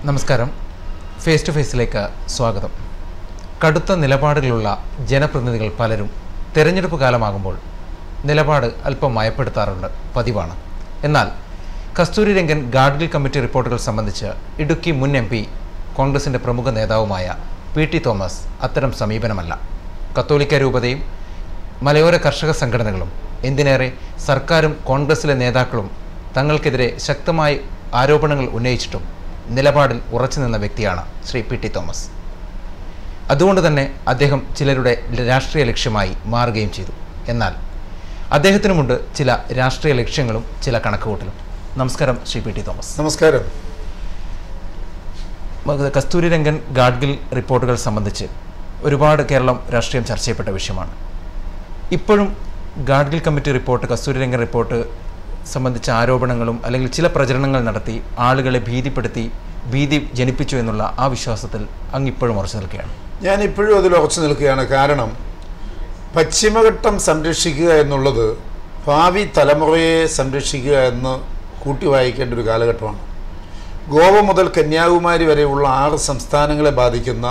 നമസ്കാരം face to ഫേസിലേക്ക് സ്വാഗതം കടുത്ത നിലപാടുകളുള്ള ജനപ്രതിനിധികൾ പലരും തെരഞ്ഞെടുപ്പ് കാലമാകുമ്പോൾ നിലപാട് അല്പം മയപ്പെടുത്താറുണ്ട് പതിവാണ് എന്നാൽ കസ്തൂരി രംഗൻ ഗാഡ്ഗിൽ കമ്മിറ്റി റിപ്പോർട്ടുകൾ സംബന്ധിച്ച് ഇടുക്കി മുൻ എം പി കോൺഗ്രസിൻ്റെ പ്രമുഖ നേതാവുമായ പി ടി തോമസ് അത്തരം സമീപനമല്ല കത്തോലിക്ക രൂപതയും മലയോര കർഷക സംഘടനകളും എന്തിനേറെ സർക്കാരും കോൺഗ്രസിലെ നേതാക്കളും തങ്ങൾക്കെതിരെ ശക്തമായി ആരോപണങ്ങൾ ഉന്നയിച്ചിട്ടും നിലപാടിൽ ഉറച്ചു നിന്ന വ്യക്തിയാണ് ശ്രീ പി ടി തോമസ് അതുകൊണ്ട് തന്നെ അദ്ദേഹം ചിലരുടെ രാഷ്ട്രീയ ലക്ഷ്യമായി മാറുകയും ചെയ്തു എന്നാൽ അദ്ദേഹത്തിനുമുണ്ട് ചില രാഷ്ട്രീയ ലക്ഷ്യങ്ങളും ചില കണക്കുകൂട്ടലും നമസ്കാരം ശ്രീ പി ടി തോമസ് നമസ്കാരം നമുക്ക് കസ്തൂരി രംഗൻ ഗാഡ്ഗിൽ റിപ്പോർട്ടുകൾ സംബന്ധിച്ച് ഒരുപാട് കേരളം രാഷ്ട്രീയം ചർച്ച ചെയ്യപ്പെട്ട വിഷയമാണ് ഇപ്പോഴും Gadgil committee report Kasturi Rangan report സംബന്ധിച്ച ആരോപണങ്ങളും അല്ലെങ്കിൽ ചില പ്രചരണങ്ങൾ നടത്തി ആളുകളെ ഭീതിപ്പെടുത്തി ഭീതി ജനിപ്പിച്ചു എന്നുള്ള ആ വിശ്വാസത്തിൽ അങ്ങ് ഇപ്പോഴും ഉറച്ചു നിൽക്കുകയാണ് ഞാൻ ഇപ്പോഴും അതിൽ ഉറച്ചു നിൽക്കുകയാണ് കാരണം പശ്ചിമഘട്ടം സംരക്ഷിക്കുക എന്നുള്ളത് ഭാവി തലമുറയെ സംരക്ഷിക്കുക എന്ന് കൂട്ടി വായിക്കേണ്ട ഒരു കാലഘട്ടമാണ് ഗോവ മുതൽ കന്യാകുമാരി വരെയുള്ള ആറ് സംസ്ഥാനങ്ങളെ ബാധിക്കുന്ന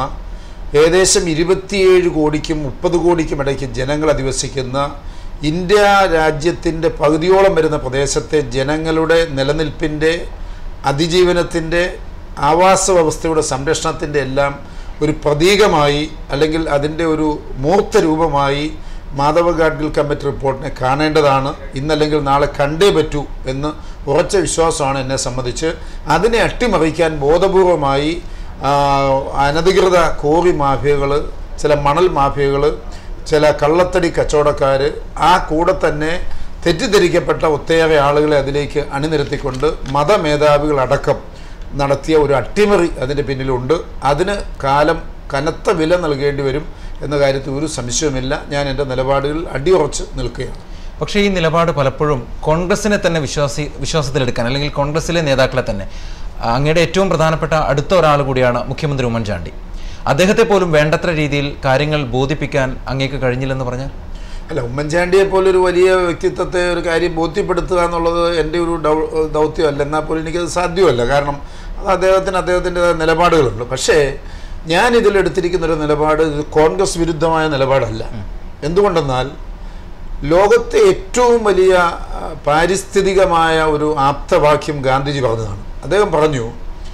ഏകദേശം ഇരുപത്തിയേഴ് കോടിക്കും മുപ്പത് കോടിക്കും ഇടയ്ക്ക് ജനങ്ങൾ അധിവസിക്കുന്ന ഇന്ത്യ രാജ്യത്തിൻ്റെ പകുതിയോളം വരുന്ന പ്രദേശത്തെ ജനങ്ങളുടെ നിലനിൽപ്പിൻ്റെ അതിജീവനത്തിൻ്റെ ആവാസ വ്യവസ്ഥയുടെ സംരക്ഷണത്തിൻ്റെ എല്ലാം ഒരു പ്രതീകമായി അല്ലെങ്കിൽ അതിൻ്റെ ഒരു മൂർത്ത രൂപമായി മാധവ ഗാഡ്ഗിൽ കമ്മിറ്റി റിപ്പോർട്ടിനെ കാണേണ്ടതാണ് ഇന്നല്ലെങ്കിൽ നാളെ കണ്ടേ പറ്റൂ എന്ന് ഉറച്ച വിശ്വാസമാണ് എന്നെ സംബന്ധിച്ച് അതിനെ അട്ടിമറിക്കാൻ ബോധപൂർവമായി ആ, അനധികൃത കോറി മാഫിയകൾ ചില മണൽ മാഫിയകൾ ചില കള്ളത്തടി കച്ചവടക്കാർ ആ കൂടെ തന്നെ തെറ്റിദ്ധരിക്കപ്പെട്ട ഒത്തേറെ ആളുകളെ അതിലേക്ക് അണിനിരത്തിക്കൊണ്ട് മതമേധാവികളടക്കം നടത്തിയ ഒരു അട്ടിമറി അതിൻ്റെ പിന്നിലുണ്ട് അതിന് കാലം കനത്ത വില നൽകേണ്ടി വരും എന്ന കാര്യത്തിൽ ഒരു സംശയവുമില്ല ഞാൻ എൻ്റെ നിലപാടുകളിൽ അടിയുറച്ച് നിൽക്കുകയാണ് പക്ഷേ ഈ നിലപാട് പലപ്പോഴും കോൺഗ്രസിനെ തന്നെ വിശ്വാസി വിശ്വാസത്തിലെടുക്കാൻ അല്ലെങ്കിൽ കോൺഗ്രസിലെ നേതാക്കളെ തന്നെ ആ, അങ്ങയുടെ ഏറ്റവും പ്രധാനപ്പെട്ട അടുത്ത ഒരാൾ കൂടിയാണ് മുഖ്യമന്ത്രി ഉമ്മൻചാണ്ടി അദ്ദേഹത്തെ പോലും വേണ്ടത്ര രീതിയിൽ കാര്യങ്ങൾ ബോധിപ്പിക്കാൻ അങ്ങേക്ക് കഴിഞ്ഞില്ലെന്ന് പറഞ്ഞാൽ അല്ല ഉമ്മൻചാണ്ടിയെ പോലൊരു വലിയ വ്യക്തിത്വത്തെ ഒരു കാര്യം ബോധ്യപ്പെടുത്തുക എന്നുള്ളത് എൻ്റെ ഒരു ദൗ ദൗത്യമല്ല എന്നാൽ പോലും എനിക്കത് സാധ്യമല്ല കാരണം അത് അദ്ദേഹത്തിന് അദ്ദേഹത്തിൻ്റെ നിലപാടുകളുണ്ട് പക്ഷേ ഞാൻ ഇതിലെടുത്തിരിക്കുന്ന ഒരു നിലപാട് ഇത് കോൺഗ്രസ് വിരുദ്ധമായ നിലപാടല്ല എന്തുകൊണ്ടെന്നാൽ ലോകത്തെ ഏറ്റവും വലിയ ആ, പാരിസ്ഥിതികമായ ഒരു ആപ്തവാക്യം ഗാന്ധിജി പറഞ്ഞതാണ് അദ്ദേഹം പറഞ്ഞു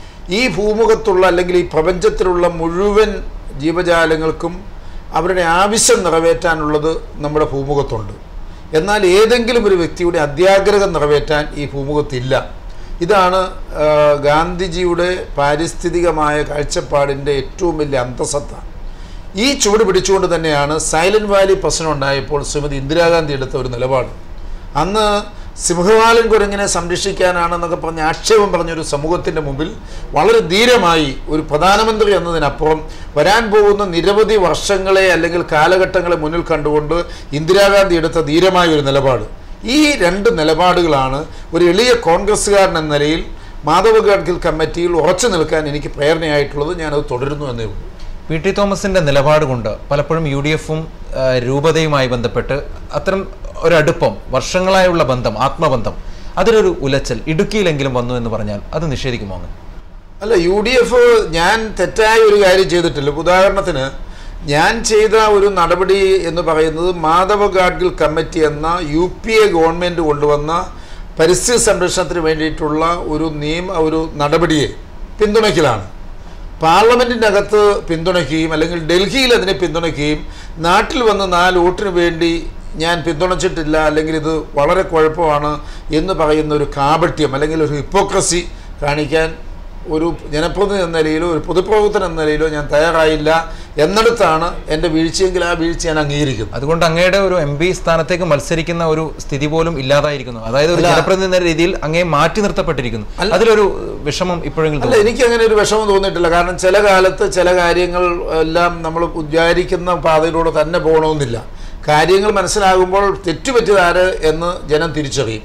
ഈ ഭൂമുഖത്തുള്ള അല്ലെങ്കിൽ ഈ പ്രപഞ്ചത്തിലുള്ള മുഴുവൻ ജീവജാലങ്ങൾക്കും അവരുടെ ആവശ്യം നിറവേറ്റാനുള്ളത് നമ്മുടെ ഭൂമുഖത്തുണ്ട് എന്നാൽ ഏതെങ്കിലും ഒരു വ്യക്തിയുടെ അത്യാഗ്രഹം നിറവേറ്റാൻ ഈ ഭൂമുഖത്തില്ല ഇതാണ് ആ, ഗാന്ധിജിയുടെ പാരിസ്ഥിതികമായ കാഴ്ചപ്പാടിൻ്റെ ഏറ്റവും വലിയ അന്തസത്ത ഈ ചുവട് പിടിച്ചുകൊണ്ട് തന്നെയാണ് സൈലന്റ് വാലി പ്രശ്നം ഉണ്ടായപ്പോൾ ശ്രീമതി ഇന്ദിരാഗാന്ധി എടുത്ത ഒരു നിലപാട് അന്ന് സിംഹവാലൻ കുരങ്ങിനെ സംരക്ഷിക്കാനാണെന്നൊക്കെ പറഞ്ഞ് ആക്ഷേപം പറഞ്ഞൊരു സമൂഹത്തിൻ്റെ മുമ്പിൽ വളരെ ധീരമായി ഒരു പ്രധാനമന്ത്രി എന്നതിനപ്പുറം വരാൻ പോകുന്ന നിരവധി വർഷങ്ങളെ അല്ലെങ്കിൽ കാലഘട്ടങ്ങളെ മുന്നിൽ കണ്ടുകൊണ്ട് ഇന്ദിരാഗാന്ധി എടുത്ത ധീരമായ ഒരു നിലപാട് ഈ രണ്ട് നിലപാടുകളാണ് ഒരു എളിയ കോൺഗ്രസ്സുകാരൻ എന്ന നിലയിൽ മാധവ ഗാഡ്ഗിൽ കമ്മിറ്റിയിൽ ഉറച്ചു നിൽക്കാൻ എനിക്ക് പ്രേരണയായിട്ടുള്ളത് ഞാനത് തുടരുന്നു എന്നേ ഉള്ളൂ പി ടി തോമസിന്റെ നിലപാട് കൊണ്ട് പലപ്പോഴും യു ഡി എഫും രൂപതയുമായി ബന്ധപ്പെട്ട് അത്തരം ഒരു അടുപ്പം വർഷങ്ങളായുള്ള ബന്ധം ആത്മബന്ധം അതിലൊരു ഉലച്ചൽ ഇടുക്കിയിലെങ്കിലും വന്നു എന്ന് പറഞ്ഞാൽ അത് നിഷേധിക്കുമോ അങ്ങ് അല്ല യു ഡി എഫ് ഞാൻ തെറ്റായ ഒരു കാര്യം ചെയ്തിട്ടില്ല ഉദാഹരണത്തിന് ഞാൻ ചെയ്ത ഒരു നടപടി എന്ന് പറയുന്നത് മാധവ ഗാഡ്ഗിൽ കമ്മിറ്റി എന്ന യു പി എ ഗവൺമെൻറ് കൊണ്ടുവന്ന പരിസ്ഥിതി സംരക്ഷണത്തിന് വേണ്ടിയിട്ടുള്ള ഒരു നിയമ ഒരു നടപടിയെ പിന്തുണയ്ക്കലാണ് പാർലമെൻറ്റിൻ്റെ അകത്ത് പിന്തുണയ്ക്കുകയും അല്ലെങ്കിൽ ഡൽഹിയിൽ അതിനെ പിന്തുണയ്ക്കുകയും നാട്ടിൽ വന്ന് നാല് വോട്ടിന് വേണ്ടി ഞാൻ പിന്തുണച്ചിട്ടില്ല അല്ലെങ്കിൽ ഇത് വളരെ കുഴപ്പമാണ് എന്ന് പറയുന്ന ഒരു കാപട്യം അല്ലെങ്കിൽ ഒരു ഹിപ്പോക്രസി കാണിക്കാൻ ഒരു ജനപ്രതിനിധി എന്ന നിലയിലോ ഒരു പൊതുപ്രവർത്തനം എന്ന നിലയിലോ ഞാൻ തയ്യാറായില്ല എന്നിടത്താണ് എൻ്റെ വീഴ്ചയെങ്കിൽ ആ വീഴ്ച ഞാൻ അംഗീകരിക്കുന്നു അതുകൊണ്ട് അങ്ങയുടെ ഒരു എം പി സ്ഥാനത്തേക്ക് മത്സരിക്കുന്ന ഒരു സ്ഥിതി പോലും ഇല്ലാതായിരിക്കുന്നു അതായത് ഒരു ജനപ്രതിനിധി എന്ന രീതിയിൽ അങ്ങേ മാറ്റി നിർത്തപ്പെട്ടിരിക്കുന്നു അതിലൊരു വിഷമം ഇപ്പോഴെങ്കിലും അല്ല എനിക്ക് അങ്ങനെ ഒരു വിഷമം തോന്നിയിട്ടില്ല കാരണം ചില കാലത്ത് ചില കാര്യങ്ങൾ എല്ലാം നമ്മൾ വിചാരിക്കുന്ന പാതയിലൂടെ തന്നെ പോകണമെന്നില്ല കാര്യങ്ങൾ മനസ്സിലാകുമ്പോൾ തെറ്റുപറ്റിയതാര് എന്ന് ജനം തിരിച്ചറിയും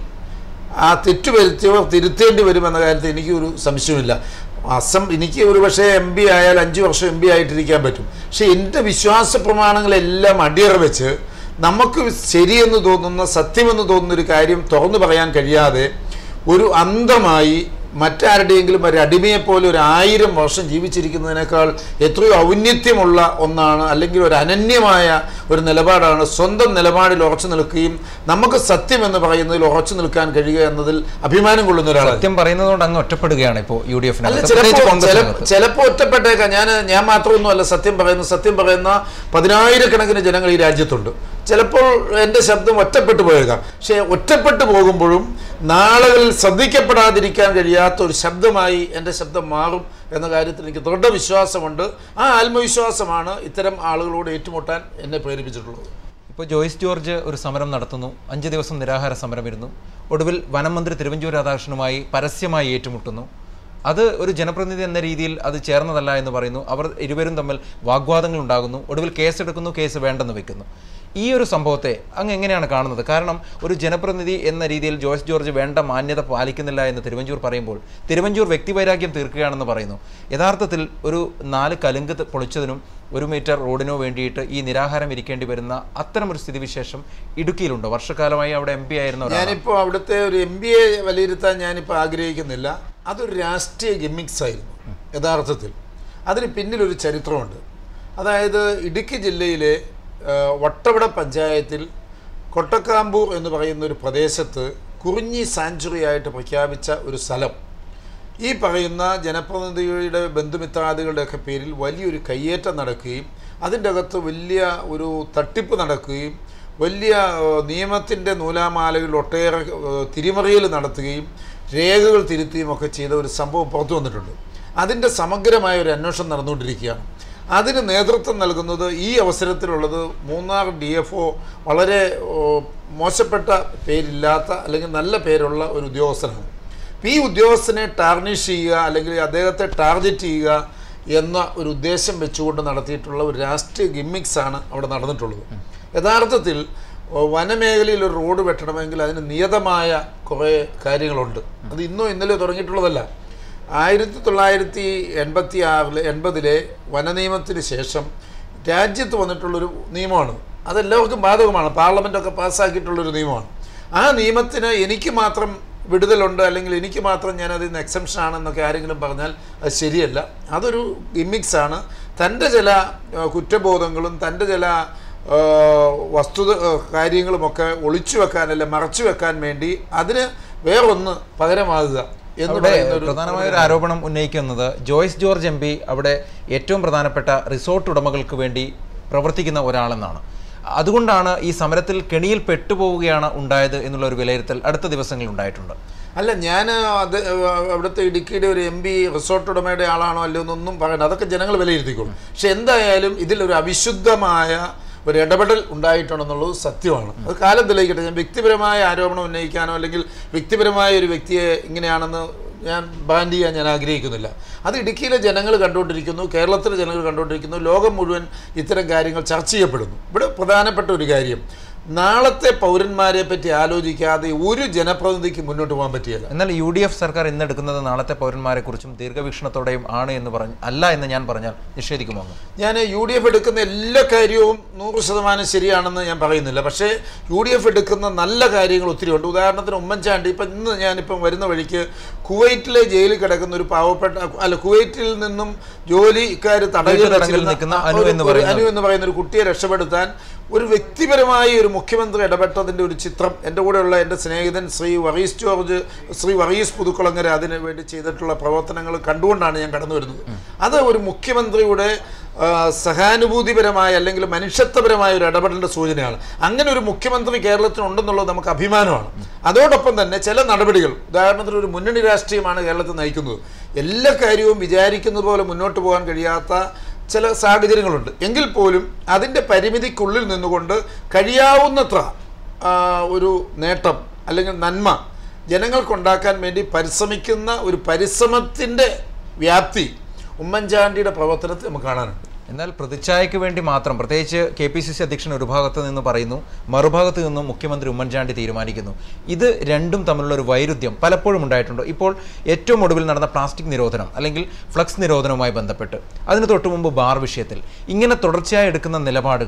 ആ തെറ്റ് വരുത്തിയവർ തിരുത്തേണ്ടി വരുമെന്ന കാര്യത്തിൽ എനിക്കൊരു സംശയമില്ല അസം എനിക്ക് ഒരു പക്ഷേ എം പി ആയാൽ അഞ്ച് വർഷം എം പി ആയിട്ടിരിക്കാൻ പറ്റും പക്ഷേ എൻ്റെ വിശ്വാസ പ്രമാണങ്ങളെല്ലാം അടിയറ വെച്ച് നമുക്ക് ശരിയെന്ന് തോന്നുന്ന സത്യമെന്ന് തോന്നുന്ന ഒരു കാര്യം തുറന്നു പറയാൻ കഴിയാതെ ഒരു അന്ധമായി മറ്റാരുടെയെങ്കിലും ഒരു അടിമയെപ്പോലെ ഒരു ആയിരം വർഷം ജീവിച്ചിരിക്കുന്നതിനേക്കാൾ എത്രയോ ഔന്നിത്യമുള്ള ഒന്നാണ് അല്ലെങ്കിൽ ഒരു അനന്യമായ ഒരു നിലപാടാണ് സ്വന്തം നിലപാടിൽ ഉറച്ചു നിൽക്കുകയും നമുക്ക് സത്യം എന്ന് പറയുന്നതിൽ ഉറച്ചു നിൽക്കാൻ കഴിയുക എന്നതിൽ അഭിമാനം കൊള്ളുന്ന ഒരാളാണ് സത്യം പറയുന്നതുകൊണ്ട് അങ്ങ് ഒറ്റപ്പെടുകയാണ് ഇപ്പോൾ യു ഡി അല്ല എഫിനകത്ത് പ്രത്യേകിച്ച് ചിലപ്പോ കോൺഗ്രസിനകത്ത് ചിലപ്പോ ഒറ്റപ്പെട്ടേക്കാം ഞാൻ ഞാൻ മാത്രമൊന്നുമല്ല സത്യം പറയുന്നു സത്യം പറയുന്ന പതിനായിരക്കണക്കിന് ജനങ്ങൾ ഈ രാജ്യത്തുണ്ട് ചിലപ്പോൾ എൻ്റെ ശബ്ദം ഒറ്റപ്പെട്ടു പോയേക്കാം പക്ഷേ ഒറ്റപ്പെട്ടു പോകുമ്പോഴും നാളുകളിൽ ശ്രദ്ധിക്കപ്പെടാതിരിക്കാൻ കഴിയാത്ത ഒരു ശബ്ദമായി എൻ്റെ ശബ്ദം മാറും എന്ന കാര്യത്തിൽ എനിക്ക് ദൃഢവിശ്വാസമുണ്ട് ആ ആത്മവിശ്വാസമാണ് ഇത്തരം ആളുകളോട് ഏറ്റുമുട്ടാൻ എന്നെ പ്രേരിപ്പിച്ചിട്ടുള്ളത് ഇപ്പോൾ ജോയ്സ് ജോർജ് ഒരു സമരം നടത്തുന്നു അഞ്ച് ദിവസം നിരാഹാര സമരം ഇരുന്നു ഒടുവിൽ വനം മന്ത്രി തിരുവഞ്ചൂർ രാധാകൃഷ്ണനുമായി പരസ്യമായി ഏറ്റുമുട്ടുന്നു അത് ഒരു ജനപ്രതിനിധി എന്ന രീതിയിൽ അത് ചേർന്നതല്ല എന്ന് പറയുന്നു അവർ ഇരുവരും തമ്മിൽ വാഗ്വാദങ്ങൾ ഉണ്ടാകുന്നു ഒടുവിൽ കേസെടുക്കുന്നു കേസ് വേണ്ടെന്ന് വെക്കുന്നു ഈ ഒരു സംഭവത്തെ അങ്ങ് എങ്ങനെയാണ് കാണുന്നത് കാരണം ഒരു ജനപ്രതിനിധി എന്ന രീതിയിൽ ജോയ്സ് ജോർജ് വേണ്ട മാന്യത പാലിക്കുന്നില്ല എന്ന് തിരുവഞ്ചൂർ പറയുമ്പോൾ തിരുവഞ്ചൂർ വ്യക്തിവൈരാഗ്യം തീർക്കുകയാണെന്ന് പറയുന്നു യഥാർത്ഥത്തിൽ ഒരു നാല് കലുങ്ക് ത- പൊളിച്ചതിനും ഒരു മീറ്റർ റോഡിനോ വേണ്ടിയിട്ട് ഈ നിരാഹാരം ഇരിക്കേണ്ടി വരുന്ന അത്തരമൊരു സ്ഥിതിവിശേഷം ഇടുക്കിയിലുണ്ട് വർഷക്കാലമായി അവിടെ എം പി ആയിരുന്ന ഒരാളാണ്. ഞാനിപ്പോൾ അവിടുത്തെ ഒരു എം ബി എ വിലയിരുത്താൻ ഞാനിപ്പോൾ ആഗ്രഹിക്കുന്നില്ല അതൊരു രാഷ്ട്രീയ ഗിമ്മിക്സ് ആയിരുന്നു യഥാർത്ഥത്തിൽ അതിന് പിന്നിലൊരു ചരിത്രമുണ്ട് അതായത് ഇടുക്കി ജില്ലയിലെ ആ, വട്ടവട പഞ്ചായത്തിൽ കൊട്ടക്കാമ്പൂർ എന്ന് പറയുന്ന ഒരു പ്രദേശത്ത് കുറിഞ്ഞി സാഞ്ചുറി ആയിട്ട് പ്രഖ്യാപിച്ച ഒരു സ്ഥലം ഈ പറയുന്ന ജനപ്രതിനിധിയുടെ ബന്ധുമിത്രാദികളുടെയൊക്കെ പേരിൽ വലിയൊരു കയ്യേറ്റം നടക്കുകയും അതിൻ്റെ അകത്ത് വലിയ ഒരു തട്ടിപ്പ് നടക്കുകയും വലിയ നിയമത്തിൻ്റെ നൂലാമാലകളിൽ ഒട്ടേറെ ഏഹ്, തിരിമറിയൽ നടത്തുകയും രേഖകൾ തിരുത്തുകയും ഒക്കെ ചെയ്ത ഒരു സംഭവം പുറത്തു വന്നിട്ടുണ്ട് അതിൻ്റെ സമഗ്രമായ ഒരു അന്വേഷണം നടന്നുകൊണ്ടിരിക്കുകയാണ് അതിന് നേതൃത്വം നൽകുന്നത് ഈ അവസരത്തിലുള്ളത് മൂന്നാർ ഡി എഫ് ഒ വളരെ ഓ, മോശപ്പെട്ട പേരില്ലാത്ത അല്ലെങ്കിൽ നല്ല പേരുള്ള ഒരു ഉദ്യോഗസ്ഥനാണ് അപ്പോൾ ഈ ഉദ്യോഗസ്ഥനെ ടാർണിഷ് ചെയ്യുക അല്ലെങ്കിൽ അദ്ദേഹത്തെ ടാർഗറ്റ് ചെയ്യുക എന്ന ഒരു ഉദ്ദേശം വെച്ചുകൊണ്ട് നടത്തിയിട്ടുള്ള ഒരു രാഷ്ട്രീയ ഗിമ്മിക്സ് ആണ് അവിടെ നടന്നിട്ടുള്ളത് യഥാർത്ഥത്തിൽ ഓ, വനമേഖലയിൽ ഒരു റോഡ് വെട്ടണമെങ്കിൽ അതിന് നിയതമായ കുറേ കാര്യങ്ങളുണ്ട് അത് ഇന്നോ ഇന്നലെയോ തുടങ്ങിയിട്ടുള്ളതല്ല ആയിരത്തി തൊള്ളായിരത്തി എൺപത്തി ആറിലെ എൺപതിലെ വനനിയമത്തിന് ശേഷം രാജ്യത്ത് വന്നിട്ടുള്ളൊരു നിയമമാണ് അതെല്ലാവർക്കും ബാധകമാണ് പാർലമെൻറ്റൊക്കെ പാസ്സാക്കിയിട്ടുള്ളൊരു നിയമമാണ് ആ നിയമത്തിന് എനിക്ക് മാത്രം വിടുതലുണ്ട് അല്ലെങ്കിൽ എനിക്ക് മാത്രം ഞാൻ അതിൽ നിന്ന് എക്സംഷൻ ആണെന്നൊക്കെ ആരെങ്കിലും പറഞ്ഞാൽ അത് ശരിയല്ല അതൊരു ഗിമ്മിക്സ് ആണ് തൻ്റെ ചില ആ, കുറ്റബോധങ്ങളും തൻ്റെ ചില ആ, വസ്തുത ആ, കാര്യങ്ങളുമൊക്കെ ഒളിച്ചു വെക്കാൻ അല്ലെ മറച്ചു വെക്കാൻ വേണ്ടി അതിന് വേറൊന്ന് പകരമാകുക എന്ന് അവിടെ പറയുന്ന ഒരു പ്രധാനമായ ഒരു ആരോപണം ഉന്നയിക്കുന്നത് ജോയ്സ് ജോർജ് എം പി അവിടെ ഏറ്റവും പ്രധാനപ്പെട്ട റിസോർട്ട് ഉടമകൾക്ക് വേണ്ടി പ്രവർത്തിക്കുന്ന ഒരാളെന്നാണ് അതുകൊണ്ടാണ് ഈ സമരത്തിൽ കെണിയിൽ പെട്ടുപോവുകയാണ് ഉണ്ടായത് എന്നുള്ള ഒരു വിലയിരുത്തൽ അടുത്ത ദിവസങ്ങളിൽ ഉണ്ടായിട്ടുണ്ട് അല്ല ഞാൻ അത് അവിടുത്തെ ഇടുക്കിയുടെ ഒരു എം പി റിസോർട്ട് ഉടമയുടെ ആളാണോ അല്ലയോ എന്നൊന്നും പറയണ്ട അതൊക്കെ ജനങ്ങൾ വിലയിരുത്തിക്കോളും പക്ഷെ എന്തായാലും ഇതിലൊരു അവിശുദ്ധമായ ഒരു ഇടപെടൽ ഉണ്ടായിട്ടുണ്ടെന്നുള്ളത് സത്യമാണ് അത് കാലം തെളിയിക്കട്ടെ ഞാൻ വ്യക്തിപരമായ ആരോപണം ഉന്നയിക്കാനോ അല്ലെങ്കിൽ വ്യക്തിപരമായ ഒരു വ്യക്തിയെ ഇങ്ങനെയാണെന്ന് ഞാൻ ബാൻഡ് ചെയ്യാൻ ഞാൻ ആഗ്രഹിക്കുന്നില്ല അത് ഇടുക്കിയിലെ ജനങ്ങൾ കണ്ടുകൊണ്ടിരിക്കുന്നു കേരളത്തിലെ ജനങ്ങൾ കണ്ടുകൊണ്ടിരിക്കുന്നു ലോകം മുഴുവൻ ഇത്തരം കാര്യങ്ങൾ ചർച്ച ചെയ്യപ്പെടുന്നു ഇവിടെ പ്രധാനപ്പെട്ട ഒരു കാര്യം നാളത്തെ പൗരന്മാരെ പറ്റി ആലോചിക്കാതെ ഒരു ജനപ്രതിനിധിക്ക് മുന്നോട്ട് പോകാൻ പറ്റിയല്ല എന്നാൽ യു ഡി എഫ് സർക്കാർ ഇന്ന് എടുക്കുന്നത് നാളത്തെ പൗരന്മാരെക്കുറിച്ചും ദീർഘവീക്ഷണത്തോടെയും ആണ് എന്ന് പറഞ്ഞ് അല്ല എന്ന് ഞാൻ പറഞ്ഞാൽ നിഷേധിക്കുമോ അങ്ങ്? ഞാൻ യു ഡി എഫ് എടുക്കുന്ന എല്ലാ കാര്യവും നൂറ് ശതമാനം ശരിയാണെന്ന് ഞാൻ പറയുന്നില്ല പക്ഷേ യു ഡി എഫ് എടുക്കുന്ന നല്ല കാര്യങ്ങൾ ഒത്തിരി ഉണ്ട് ഉദാഹരണത്തിന് ഉമ്മൻചാണ്ടി ഇപ്പം ഇന്ന് ഞാനിപ്പം വരുന്ന വഴിക്ക് കുവൈറ്റിലെ ജയിലിൽ കിടക്കുന്ന ഒരു പാവപ്പെട്ട അല്ല കുവൈറ്റിൽ നിന്നും ജോലിക്കാർ തടവിൽ വീട്ടുതടങ്കലിൽ വെച്ചിരുന്ന നിൽക്കുന്ന ആ അനു ഒരു- എന്ന് ഒരു പറയുന്ന- അനു എന്ന് പറയുന്ന ഒരു കുട്ടിയെ രക്ഷപ്പെടുത്താൻ ഒരു വ്യക്തിപരമായി ഒരു മുഖ്യമന്ത്രി ഇടപെട്ടതിൻ്റെ ഒരു ചിത്രം എൻ്റെ കൂടെയുള്ള എൻ്റെ സ്നേഹിതൻ ശ്രീ വറീസ് ജോർജ് ശ്രീ വറീസ് പുതുക്കുളങ്ങര അതിന് വേണ്ടി ചെയ്തിട്ടുള്ള പ്രവർത്തനങ്ങൾ കണ്ടുകൊണ്ടാണ് ഞാൻ കടന്നു വരുന്നത് അത് ഒരു മുഖ്യമന്ത്രിയുടെ ആ, സഹാനുഭൂതിപരമായ അല്ലെങ്കിൽ മനുഷ്യത്വപരമായ ഒരു ഇടപെടലിൻ്റെ സൂചനയാണ് അങ്ങനെ ഒരു മുഖ്യമന്ത്രി കേരളത്തിനുണ്ടെന്നുള്ളത് നമുക്ക് അഭിമാനമാണ് അതോടൊപ്പം തന്നെ ചില നടപടികൾ ഉദാഹരണത്തിന് ഒരു മുന്നണി രാഷ്ട്രീയമാണ് കേരളത്തിൽ നയിക്കുന്നത് എല്ലാ കാര്യവും വിചാരിക്കുന്നത് പോലെ മുന്നോട്ട് പോകാൻ കഴിയാത്ത ചില സാഹചര്യങ്ങളുണ്ട് എങ്കിൽ പോലും അതിൻ്റെ പരിമിതിക്കുള്ളിൽ നിന്നുകൊണ്ട് കഴിയാവുന്നത്ര ആ, ഒരു നേട്ടം അല്ലെങ്കിൽ നന്മ ജനങ്ങൾക്കുണ്ടാക്കാൻ വേണ്ടി പരിശ്രമിക്കുന്ന ഒരു പരിശ്രമത്തിൻ്റെ വ്യാപ്തി ഉമ്മൻചാണ്ടിയുടെ പ്രവർത്തനത്തിൽ നമുക്ക് കാണാനുണ്ട് എന്നാൽ പ്രതിച്ഛായയ്ക്ക് വേണ്ടി മാത്രം പ്രത്യേകിച്ച് കെ പി സി സി അധ്യക്ഷൻ ഒരു ഭാഗത്ത് നിന്ന് പറയുന്നു മറുഭാഗത്ത് നിന്നും മുഖ്യമന്ത്രി ഉമ്മൻചാണ്ടി തീരുമാനിക്കുന്നു ഇത് രണ്ടും തമ്മിലുള്ള ഒരു വൈരുദ്ധ്യം പലപ്പോഴും ഉണ്ടായിട്ടുണ്ട് ഇപ്പോൾ ഏറ്റവും ഒടുവിൽ നടന്ന പ്ലാസ്റ്റിക് നിരോധനം അല്ലെങ്കിൽ ഫ്ലക്സ് നിരോധനവുമായി ബന്ധപ്പെട്ട് അതിന് തൊട്ടു മുമ്പ് ബാർ വിഷയത്തിൽ ഇങ്ങനെ തുടർച്ചയായി എടുക്കുന്ന നിലപാടുകൾ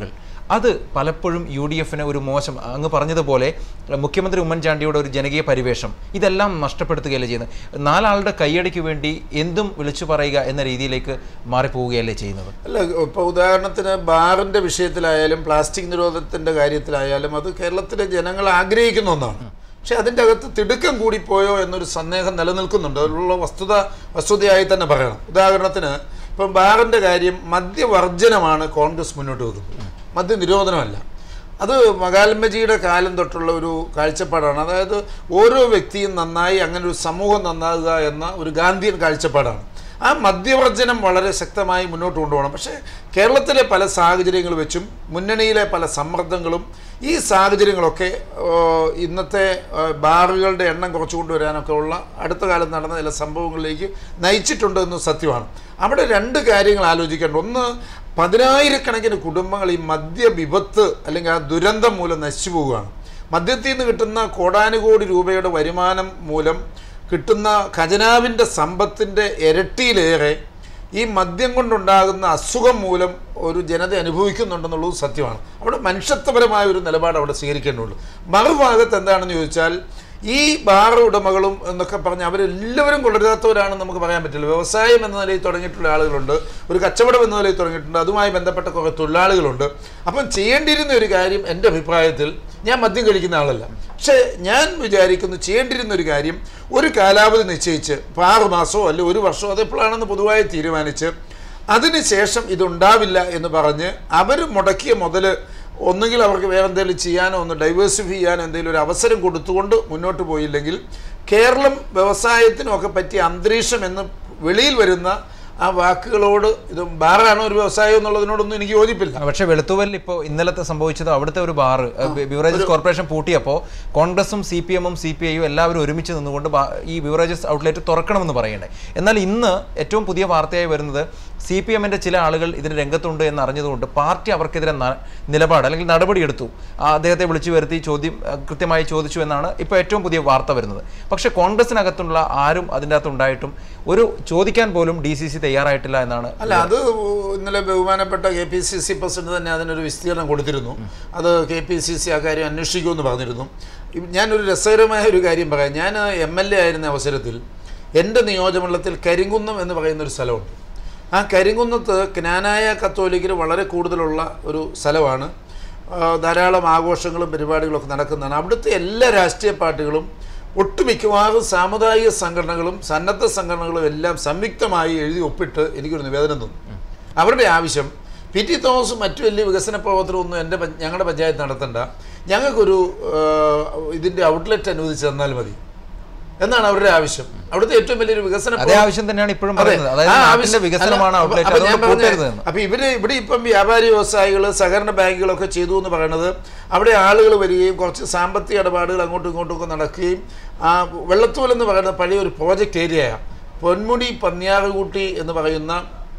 അത് പലപ്പോഴും യു ഡി എഫിന് ഒരു മോശം അങ്ങ് പറഞ്ഞതുപോലെ അഹ് മുഖ്യമന്ത്രി ഉമ്മൻചാണ്ടിയുടെ ഒരു ജനകീയ പരിവേഷം ഇതെല്ലാം നഷ്ടപ്പെടുത്തുകയല്ലേ ചെയ്യുന്നത് നാലാളുടെ കൈയടിക്ക് വേണ്ടി എന്തും വിളിച്ചു പറയുക എന്ന രീതിയിലേക്ക് മാറിപ്പോവുകയല്ലേ ചെയ്യുന്നത് അല്ല ഇപ്പോൾ ഉദാഹരണത്തിന് ബാറിൻ്റെ വിഷയത്തിലായാലും പ്ലാസ്റ്റിക് നിരോധനത്തിൻ്റെ കാര്യത്തിലായാലും അത് കേരളത്തിലെ ജനങ്ങൾ ആഗ്രഹിക്കുന്ന ഒന്നാണ് പക്ഷെ അതിൻ്റെ അകത്ത് തിടുക്കം കൂടിപ്പോയോ എന്നൊരു സന്ദേഹം നിലനിൽക്കുന്നുണ്ട് അതിലുള്ള വസ്തുത വസ്തുതയായി തന്നെ പറയണം ഉദാഹരണത്തിന് ഇപ്പം ബാറിൻ്റെ കാര്യം മദ്യവർജനമാണ് കോൺഗ്രസ് മുന്നോട്ട് വെക്കുന്നത് മദ്യ നിരോധനമല്ല അത് മകാൽമജിയുടെ കാലം തൊട്ടുള്ള ഒരു കാഴ്ചപ്പാടാണ് അതായത് ഓരോ വ്യക്തിയും നന്നായി അങ്ങനെ ഒരു സമൂഹം നന്നാകുക എന്ന ഒരു ഗാന്ധിയൻ കാഴ്ചപ്പാടാണ് ആ മദ്യവർജനം വളരെ ശക്തമായി മുന്നോട്ട് കൊണ്ടുപോകണം പക്ഷേ കേരളത്തിലെ പല സാഹചര്യങ്ങൾ വെച്ചും മുന്നണിയിലെ പല സമ്മർദ്ദങ്ങളും ഈ സാഹചര്യങ്ങളൊക്കെ ഏഹ്, ഇന്നത്തെ ഏഹ്, ബാറുകളുടെ എണ്ണം കുറച്ചു കൊണ്ടുവരാനൊക്കെ ഉള്ള അടുത്ത കാലത്ത് നടന്ന ചില സംഭവങ്ങളിലേക്ക് നയിച്ചിട്ടുണ്ട് എന്ന് സത്യമാണ് അവിടെ രണ്ട് കാര്യങ്ങൾ ആലോചിക്കേണ്ട ഒന്ന് പതിനായിരക്കണക്കിന് കുടുംബങ്ങൾ ഈ മദ്യ വിപത്ത് അല്ലെങ്കിൽ ആ ദുരന്തം മൂലം നശിച്ചു പോവുകയാണ് മദ്യത്തിൽ നിന്ന് കിട്ടുന്ന കോടാനുകോടി രൂപയുടെ വരുമാനം മൂലം കിട്ടുന്ന ഖജനാവിൻ്റെ സമ്പത്തിൻ്റെ ഇരട്ടിയിലേറെ ഈ മദ്യം കൊണ്ടുണ്ടാകുന്ന അസുഖം മൂലം ഒരു ജനത അനുഭവിക്കുന്നുണ്ടെന്നുള്ളത് സത്യമാണ് അവിടെ മനുഷ്യത്വപരമായ ഒരു നിലപാട് അവിടെ സ്വീകരിക്കേണ്ടതുള്ളൂ മറുഭാഗത്ത് എന്താണെന്ന് ചോദിച്ചാൽ ഈ ബാർ ഉടമകളും എന്നൊക്കെ പറഞ്ഞ് അവരെല്ലാവരും കൊള്ളരുതാത്തവരാണെന്ന് നമുക്ക് പറയാൻ പറ്റില്ല വ്യവസായം എന്ന നിലയിൽ തുടങ്ങിയിട്ടുള്ള ആളുകളുണ്ട് ഒരു കച്ചവടം എന്ന നിലയിൽ തുടങ്ങിയിട്ടുണ്ട് അതുമായി ബന്ധപ്പെട്ട കുറേ തൊഴിലാളികളുണ്ട് അപ്പം ചെയ്യേണ്ടിയിരുന്ന ഒരു കാര്യം എൻ്റെ അഭിപ്രായത്തിൽ ഞാൻ മദ്യം കഴിക്കുന്ന ആളല്ല പക്ഷേ ഞാൻ വിചാരിക്കുന്നു ചെയ്യേണ്ടിയിരുന്ന ഒരു കാര്യം ഒരു കാലാവധി നിശ്ചയിച്ച് ഇപ്പോൾ ആറ് മാസമോ അല്ലെ ഒരു വർഷമോ അതെപ്പോഴാണെന്ന് പൊതുവായി തീരുമാനിച്ച് അതിനുശേഷം ഇതുണ്ടാവില്ല എന്ന് പറഞ്ഞ് അവർ മുടക്കിയ മുതൽ ഒന്നുകിൽ അവർക്ക് വേറെ എന്തെങ്കിലും ചെയ്യാനോ ഒന്ന് ഡൈവേഴ്സിഫൈ ചെയ്യാനോ എന്തെങ്കിലും ഒരു അവസരം കൊടുത്തുകൊണ്ട് മുന്നോട്ട് പോയില്ലെങ്കിൽ കേരളം വ്യവസായത്തിനും ഒക്കെ പറ്റിയ അന്തരീക്ഷം എന്ന് വെളിയിൽ വരുന്ന ആ വാക്കുകളോട് ഇത് ബാറാണോ ഒരു വ്യവസായം എന്നുള്ളതിനോടൊന്നും എനിക്ക് യോജിപ്പില്ല പക്ഷേ വെളുത്തുവലിൽ ഇപ്പോൾ ഇന്നലത്തെ സംഭവിച്ചത് അവിടുത്തെ ഒരു ബാർ ബിവറേജസ് കോർപ്പറേഷൻ പൂട്ടിയപ്പോൾ കോൺഗ്രസും സി പി എമ്മും സി പി ഐയും എല്ലാവരും ഒരുമിച്ച് നിന്നുകൊണ്ട് ബാ- ഈ ബിവറേജസ് ഔട്ട്ലെറ്റ് തുറക്കണമെന്ന് പറയണ്ടേ എന്നാൽ ഇന്ന് ഏറ്റവും പുതിയ വാർത്തയായി വരുന്നത് സി പി എമ്മിൻ്റെ ചില ആളുകൾ ഇതിന് രംഗത്തുണ്ട് എന്ന് അറിഞ്ഞതുകൊണ്ട് പാർട്ടി അവർക്കെതിരെ ന- നിലപാട് അല്ലെങ്കിൽ നടപടിയെടുത്തു ആ അദ്ദേഹത്തെ വിളിച്ചു വരുത്തി ചോദ്യം ആ, കൃത്യമായി ചോദിച്ചു എന്നാണ് ഇപ്പോൾ ഏറ്റവും പുതിയ വാർത്ത വരുന്നത് പക്ഷേ കോൺഗ്രസിനകത്തുള്ള ആരും അതിൻ്റെ അകത്തുണ്ടായിട്ടും ഒരു ചോദിക്കാൻ പോലും ഡി സി സി തയ്യാറായിട്ടില്ല എന്നാണ് അല്ല അത് ഇന്നലെ ബഹുമാനപ്പെട്ട K P C C president തന്നെ അതിനൊരു വിസ്തീർണം കൊടുത്തിരുന്നു അത് കെ പി സി സി ആ കാര്യം അന്വേഷിക്കുമെന്ന് പറഞ്ഞിരുന്നു ഇ- ഞാനൊരു രസകരമായ ഒരു കാര്യം പറയാം ഞാൻ എം എൽ എ ആയിരുന്ന അവസരത്തിൽ എൻ്റെ നിയോജകമണ്ഡലത്തിൽ കരിങ്കുന്നം എന്ന് പറയുന്ന ഒരു സ്ഥലമുണ്ട് ആ കരിങ്കുന്നത്ത് ജ്ഞാനായ കത്തോലിക്കർ വളരെ കൂടുതലുള്ള ഒരു സ്ഥലമാണ് ആ, ധാരാളം ആഘോഷങ്ങളും പരിപാടികളൊക്കെ നടക്കുന്നതാണ് അവിടുത്തെ എല്ലാ രാഷ്ട്രീയ പാർട്ടികളും ഒട്ടുമിക്കവാറും സാമുദായിക സംഘടനകളും സന്നദ്ധ സംഘടനകളും എല്ലാം സംയുക്തമായി എഴുതി ഒപ്പിട്ട് എനിക്കൊരു നിവേദനം തന്നു അവരുടെ ആവശ്യം പി ടി തോമസ് മറ്റു വലിയ വികസന പ്രവർത്തനമൊന്നും എൻ്റെ പ- ഞങ്ങളുടെ പഞ്ചായത്ത് നടത്തണ്ട ഞങ്ങൾക്കൊരു ആ, ഇതിൻ്റെ ഔട്ട്ലെറ്റ് അനുവദിച്ച് തന്നാൽ മതി എന്നാണ് അവരുടെ ആവശ്യം അവിടുത്തെ ഏറ്റവും വലിയൊരു വികസന അതേ ആവശ്യം തന്നെയാണ് ഇപ്പോഴും അതെ. പറയുന്നത് അതായത് ആ നാട്ടിന്റെ ആവശ്യം- വികസനമാണ് അല്ല, ഔട്ട്ലെറ്റ് അപ്പൊ ഞാൻ അതുകൊണ്ട് പറഞ്ഞത് കൂട്ടരുത് എന്ന് അപ്പൊ ഇവര് ഇവിടെ ഇപ്പം വ്യാപാരി വ്യവസായികൾ സഹകരണ ബാങ്കുകളൊക്കെ ചെയ്തു എന്ന് പറയുന്നത് അവിടെ ആളുകൾ വരികയും കുറച്ച് സാമ്പത്തിക ഇടപാടുകൾ അങ്ങോട്ടും ഇങ്ങോട്ടും ഒക്കെ നടക്കുകയും ആ വെള്ളത്തോൽ എന്ന് പറയുന്ന പഴയ ഒരു പ്രോജക്റ്റ് ഏരിയയാണ് പൊന്മുടി പന്നിയാറുകൂട്ടി എന്ന് പറയുന്ന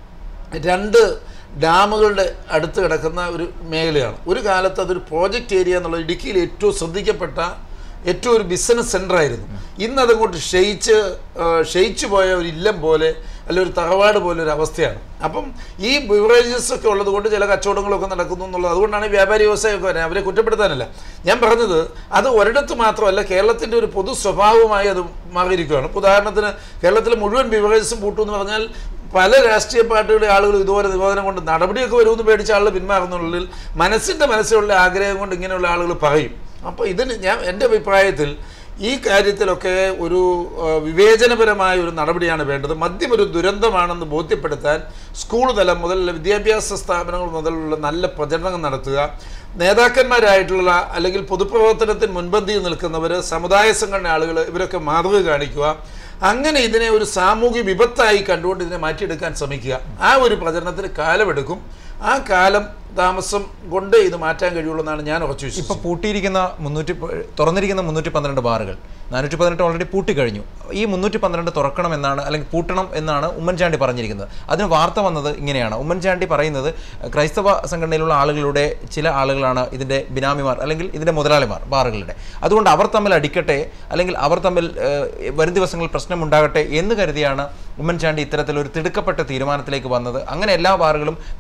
രണ്ട് ഡാമുകളുടെ അടുത്ത് കിടക്കുന്ന ഒരു മേഖലയാണ് ഒരു കാലത്ത് അതൊരു പ്രോജക്റ്റ് ഏരിയ എന്നുള്ള ഇടുക്കിയിൽ ഏറ്റവും ശ്രദ്ധിക്കപ്പെട്ട ഏറ്റവും ഒരു ബിസിനസ് സെൻ്റർ ആയിരുന്നു ഇന്ന് അതങ്ങോട്ട് ക്ഷയിച്ച് ആ, ക്ഷയിച്ചു പോയ ഒരു ഇല്ലം പോലെ അല്ല ഒരു തറവാട് പോലെ ഒരു അവസ്ഥയാണ് അപ്പം ഈ ബിവറേജസ് ഒക്കെ ഉള്ളത് കൊണ്ട് ചില കച്ചവടങ്ങളൊക്കെ നടക്കുന്നു എന്നുള്ളത് അതുകൊണ്ടാണ് ഈ വ്യാപാരി വ്യവസായമൊക്കെ വരുന്നത് അവരെ കുറ്റപ്പെടുത്താനല്ല ഞാൻ പറഞ്ഞത് അത് ഒരിടത്ത് മാത്രമല്ല കേരളത്തിൻ്റെ ഒരു പൊതു സ്വഭാവമായി അത് മാറിയിരിക്കുകയാണ് ഇപ്പോൾ ഉദാഹരണത്തിന് കേരളത്തിലെ മുഴുവൻ ബിവറേജസും പൂട്ടുമെന്ന് പറഞ്ഞാൽ പല രാഷ്ട്രീയ പാർട്ടികളുടെ ആളുകൾ ഇതുപോലെ നിരോധനം കൊണ്ട് നടപടിയൊക്കെ വരുമെന്ന് പേടിച്ച ആളുകൾ പിന്മാറുന്നുള്ളിൽ മനസ്സിൻ്റെ മനസ്സിലുള്ള ആഗ്രഹം കൊണ്ട് ഇങ്ങനെയുള്ള ആളുകൾ പറയും അപ്പോൾ ഇതിന് ഞാൻ എൻ്റെ അഭിപ്രായത്തിൽ ഈ കാര്യത്തിലൊക്കെ ഒരു ആ, വിവേചനപരമായ ഒരു നടപടിയാണ് വേണ്ടത് മദ്യം ഒരു ദുരന്തമാണെന്ന് ബോധ്യപ്പെടുത്താൻ സ്കൂൾ തലം മുതൽ വിദ്യാഭ്യാസ സ്ഥാപനങ്ങൾ മുതലുള്ള നല്ല പ്രചരണങ്ങൾ നടത്തുക നേതാക്കന്മാരായിട്ടുള്ള അല്ലെങ്കിൽ പൊതുപ്രവർത്തനത്തിന് മുൻപന്തിയിൽ നിൽക്കുന്നവർ സമുദായ സംഘടന ആളുകൾ ഇവരൊക്കെ മാതൃക കാണിക്കുക അങ്ങനെ ഇതിനെ ഒരു സാമൂഹ്യ വിപത്തായി കണ്ടുകൊണ്ട് ഇതിനെ മാറ്റിയെടുക്കാൻ ശ്രമിക്കുക ആ ഒരു പ്രചരണത്തിന് കാലമെടുക്കും ആ കാലം താമസം കൊണ്ട് ഇത് മാറ്റാൻ കഴിയുള്ളൂ എന്നാണ് ഞാൻ ഉറച്ചു ഇപ്പൊ വിശ്വസിക്കുന്നത് പൂട്ടിയിരിക്കുന്ന മുന്നൂറ്റി പ- തുറന്നിരിക്കുന്ന മുന്നൂറ്റി പന്ത്രണ്ട് ബാറുകൾ നാനൂറ്റി പതിനെട്ട് ഓൾറെഡി പൂട്ടിക്കഴിഞ്ഞു ഈ മുന്നൂറ്റി പന്ത്രണ്ട് തുറക്കണം എന്നാണ് അല്ലെങ്കിൽ പൂട്ടണം എന്നാണ് ഉമ്മൻചാണ്ടി പറഞ്ഞിരിക്കുന്നത് അതിന് വാർത്ത വന്നത് ഇങ്ങനെയാണ് ഉമ്മൻചാണ്ടി പറയുന്നത് ക്രൈസ്തവ സംഘടനയിലുള്ള ആളുകളുടെ ചില ആളുകളാണ് ഇതിന്റെ ബിനാമിമാർ അല്ലെങ്കിൽ ഇതിന്റെ മുതലാളിമാർ ബാറുകളുടെ അതുകൊണ്ട് അവർ തമ്മിൽ അടിക്കട്ടെ അല്ലെങ്കിൽ അവർ തമ്മിൽ ഏഹ്, വരും ദിവസങ്ങളിൽ പ്രശ്നമുണ്ടാകട്ടെ എന്ന് കരുതിയാണ് ഉമ്മൻചാണ്ടി ഇത്തരത്തിലൊരു തിടുക്കപ്പെട്ട തീരുമാനത്തിലേക്ക് വന്നത് അങ്ങനെ എല്ലാ ബാറുകളും പൂട്ടിയിരിക്കട്ടെ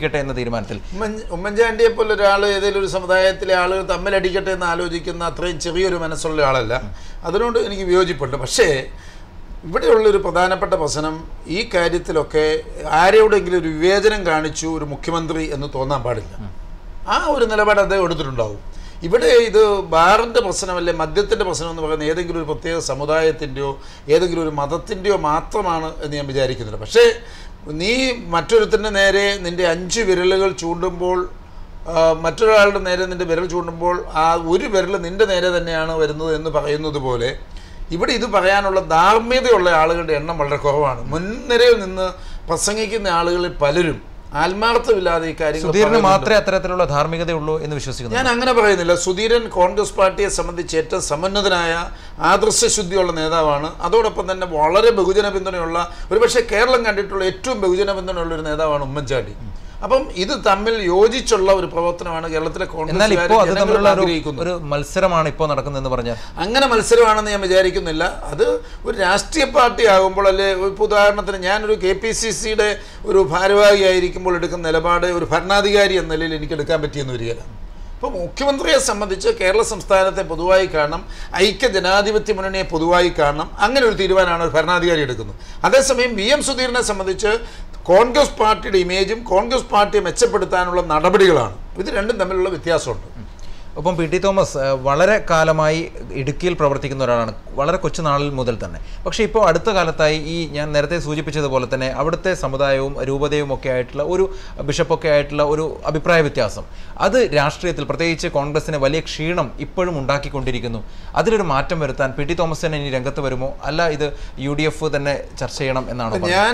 തമ്മിലടിക്കട്ടെ എന്ന തീരുമാനത്തിൽ ഉമ്മൻ ഉമ്മൻചാണ്ടിയെ പോലെ ഒരാൾ ഏതെങ്കിലും ഒരു സമുദായത്തിലെ ആളുകൾ തമ്മിലടിക്കട്ടെ എന്ന് ആലോചിക്കുന്ന അത്രയും ചെറിയൊരു മനസ്സുള്ള ആളല്ല അതിനോട് എനിക്ക് വിയോജിപ്പുണ്ട് പക്ഷേ ഇവിടെയുള്ളൊരു പ്രധാനപ്പെട്ട പ്രശ്നം ഈ കാര്യത്തിലൊക്കെ ആരോടെങ്കിലും ഒരു വിവേചനം കാണിച്ചു ഒരു മുഖ്യമന്ത്രി എന്ന് തോന്നാൻ പാടില്ല ആ ഒരു നിലപാട് അദ്ദേഹം എടുത്തിട്ടുണ്ടാവും ഇവിടെ ഇത് ബാറിൻ്റെ പ്രശ്നമല്ലേ മദ്യത്തിൻ്റെ പ്രശ്നം എന്ന് പറയുന്നത് ഏതെങ്കിലും ഒരു പ്രത്യേക സമുദായത്തിൻ്റെയോ ഏതെങ്കിലും ഒരു മതത്തിൻ്റെയോ മാത്രമാണ് എന്ന് ഞാൻ വിചാരിക്കുന്നില്ല പക്ഷേ നീ മറ്റൊരുത്തിൻ്റെ നേരെ നിൻ്റെ അഞ്ച് വിരലുകൾ ചൂണ്ടുമ്പോൾ ആ, മറ്റൊരാളുടെ നേരെ നിൻ്റെ വിരൽ ചൂണ്ടുമ്പോൾ ആ ഒരു വിരൽ നിൻ്റെ നേരെ തന്നെയാണ് വരുന്നത് എന്ന് പറയുന്നത് പോലെ ഇവിടെ ഇത് പറയാനുള്ള ധാർമ്മികതയുള്ള ആളുകളുടെ എണ്ണം വളരെ കുറവാണ് മുൻനിരയിൽ നിന്ന് പ്രസംഗിക്കുന്ന ആളുകളിൽ പലരും ആത്മാർത്ഥമില്ലാതെ ഈ കാര്യങ്ങൾ സുധീറിന് പറയുന്നുണ്ട്. മാത്രമേ അത്തരത്തിലുള്ള ധാർമ്മികതയുള്ളൂ എന്ന് വിശ്വസിക്കുന്നു ഞാൻ അങ്ങനെ പറയുന്നില്ല സുധീരൻ കോൺഗ്രസ് പാർട്ടിയെ സംബന്ധിച്ച് ഏറ്റവും സമുന്നതനായ ആദർശശുദ്ധിയുള്ള നേതാവാണ് അതോടൊപ്പം തന്നെ വളരെ ബഹുജന പിന്തുണയുള്ള ഒരുപക്ഷെ കേരളം കണ്ടിട്ടുള്ള ഏറ്റവും ബഹുജന പിന്തുണയുള്ള ഒരു നേതാവാണ് ഉമ്മൻചാണ്ടി അപ്പം ഇത് തമ്മിൽ യോജിച്ചുള്ള ഒരു പ്രവർത്തനമാണ് കേരളത്തിലെ എന്നാൽ ഇപ്പോൾ അത് കോൺഗ്രസ് തമ്മിലുള്ള ഒരു ആഗ്രഹിക്കുന്നത് ഒരു മത്സരമാണ് ഇപ്പോൾ നടക്കുന്നതെന്ന് പറഞ്ഞാൽ അങ്ങനെ മത്സരമാണെന്ന് ഞാൻ വിചാരിക്കുന്നില്ല അത് ഒരു രാഷ്ട്രീയ പാർട്ടി ആകുമ്പോൾ അല്ലെ ഇപ്പോൾ ഉദാഹരണത്തിന് ഞാനൊരു കെ പി സി സിയുടെ ഒരു ഭാരവാഹിയായിരിക്കുമ്പോൾ എടുക്കുന്ന നിലപാട് ഒരു ഭരണാധികാരി എന്ന നിലയിൽ എനിക്ക് എടുക്കാൻ പറ്റിയെന്ന് വരികയില്ല ഇപ്പോൾ മുഖ്യമന്ത്രിയെ സംബന്ധിച്ച് കേരള സംസ്ഥാനത്തെ പൊതുവായി കാണണം ഐക്യ ജനാധിപത്യ മുന്നണിയെ പൊതുവായി കാണണം അങ്ങനെ ഒരു തീരുമാനമാണ് ഒരു ഭരണാധികാരി എടുക്കുന്നത് അതേസമയം വി എം സുധീറിനെ സംബന്ധിച്ച് കോൺഗ്രസ് പാർട്ടിയുടെ ഇമേജും കോൺഗ്രസ് പാർട്ടിയെ മെച്ചപ്പെടുത്താനുള്ള നടപടികളാണ് ഇത് രണ്ടും തമ്മിലുള്ള വ്യത്യാസമുണ്ട് ഒപ്പം പി ടി തോമസ് ഏഹ്, വളരെ കാലമായി ഇടുക്കിയിൽ പ്രവർത്തിക്കുന്ന ഒരാളാണ് വളരെ കൊച്ചുനാളിൽ മുതൽ തന്നെ പക്ഷേ ഇപ്പോൾ അടുത്ത കാലത്തായി ഈ ഞാൻ നേരത്തെ സൂചിപ്പിച്ചതുപോലെ തന്നെ അവിടുത്തെ സമുദായവും രൂപതയും ഒക്കെ ആയിട്ടുള്ള ഒരു ബിഷപ്പൊക്കെ ആയിട്ടുള്ള ഒരു അഭിപ്രായ വ്യത്യാസം അത് രാഷ്ട്രീയത്തിൽ പ്രത്യേകിച്ച് കോൺഗ്രസിന് വലിയ ക്ഷീണം ഇപ്പോഴും ഉണ്ടാക്കിക്കൊണ്ടിരിക്കുന്നു അതിലൊരു മാറ്റം വരുത്താൻ പി ടി തോമസ് തന്നെ ഇനി രംഗത്ത് വരുമോ അല്ല ഇത് യു ഡി എഫ് തന്നെ ചർച്ച ചെയ്യണം എന്നാണോ പറയുന്നത്? ഞാൻ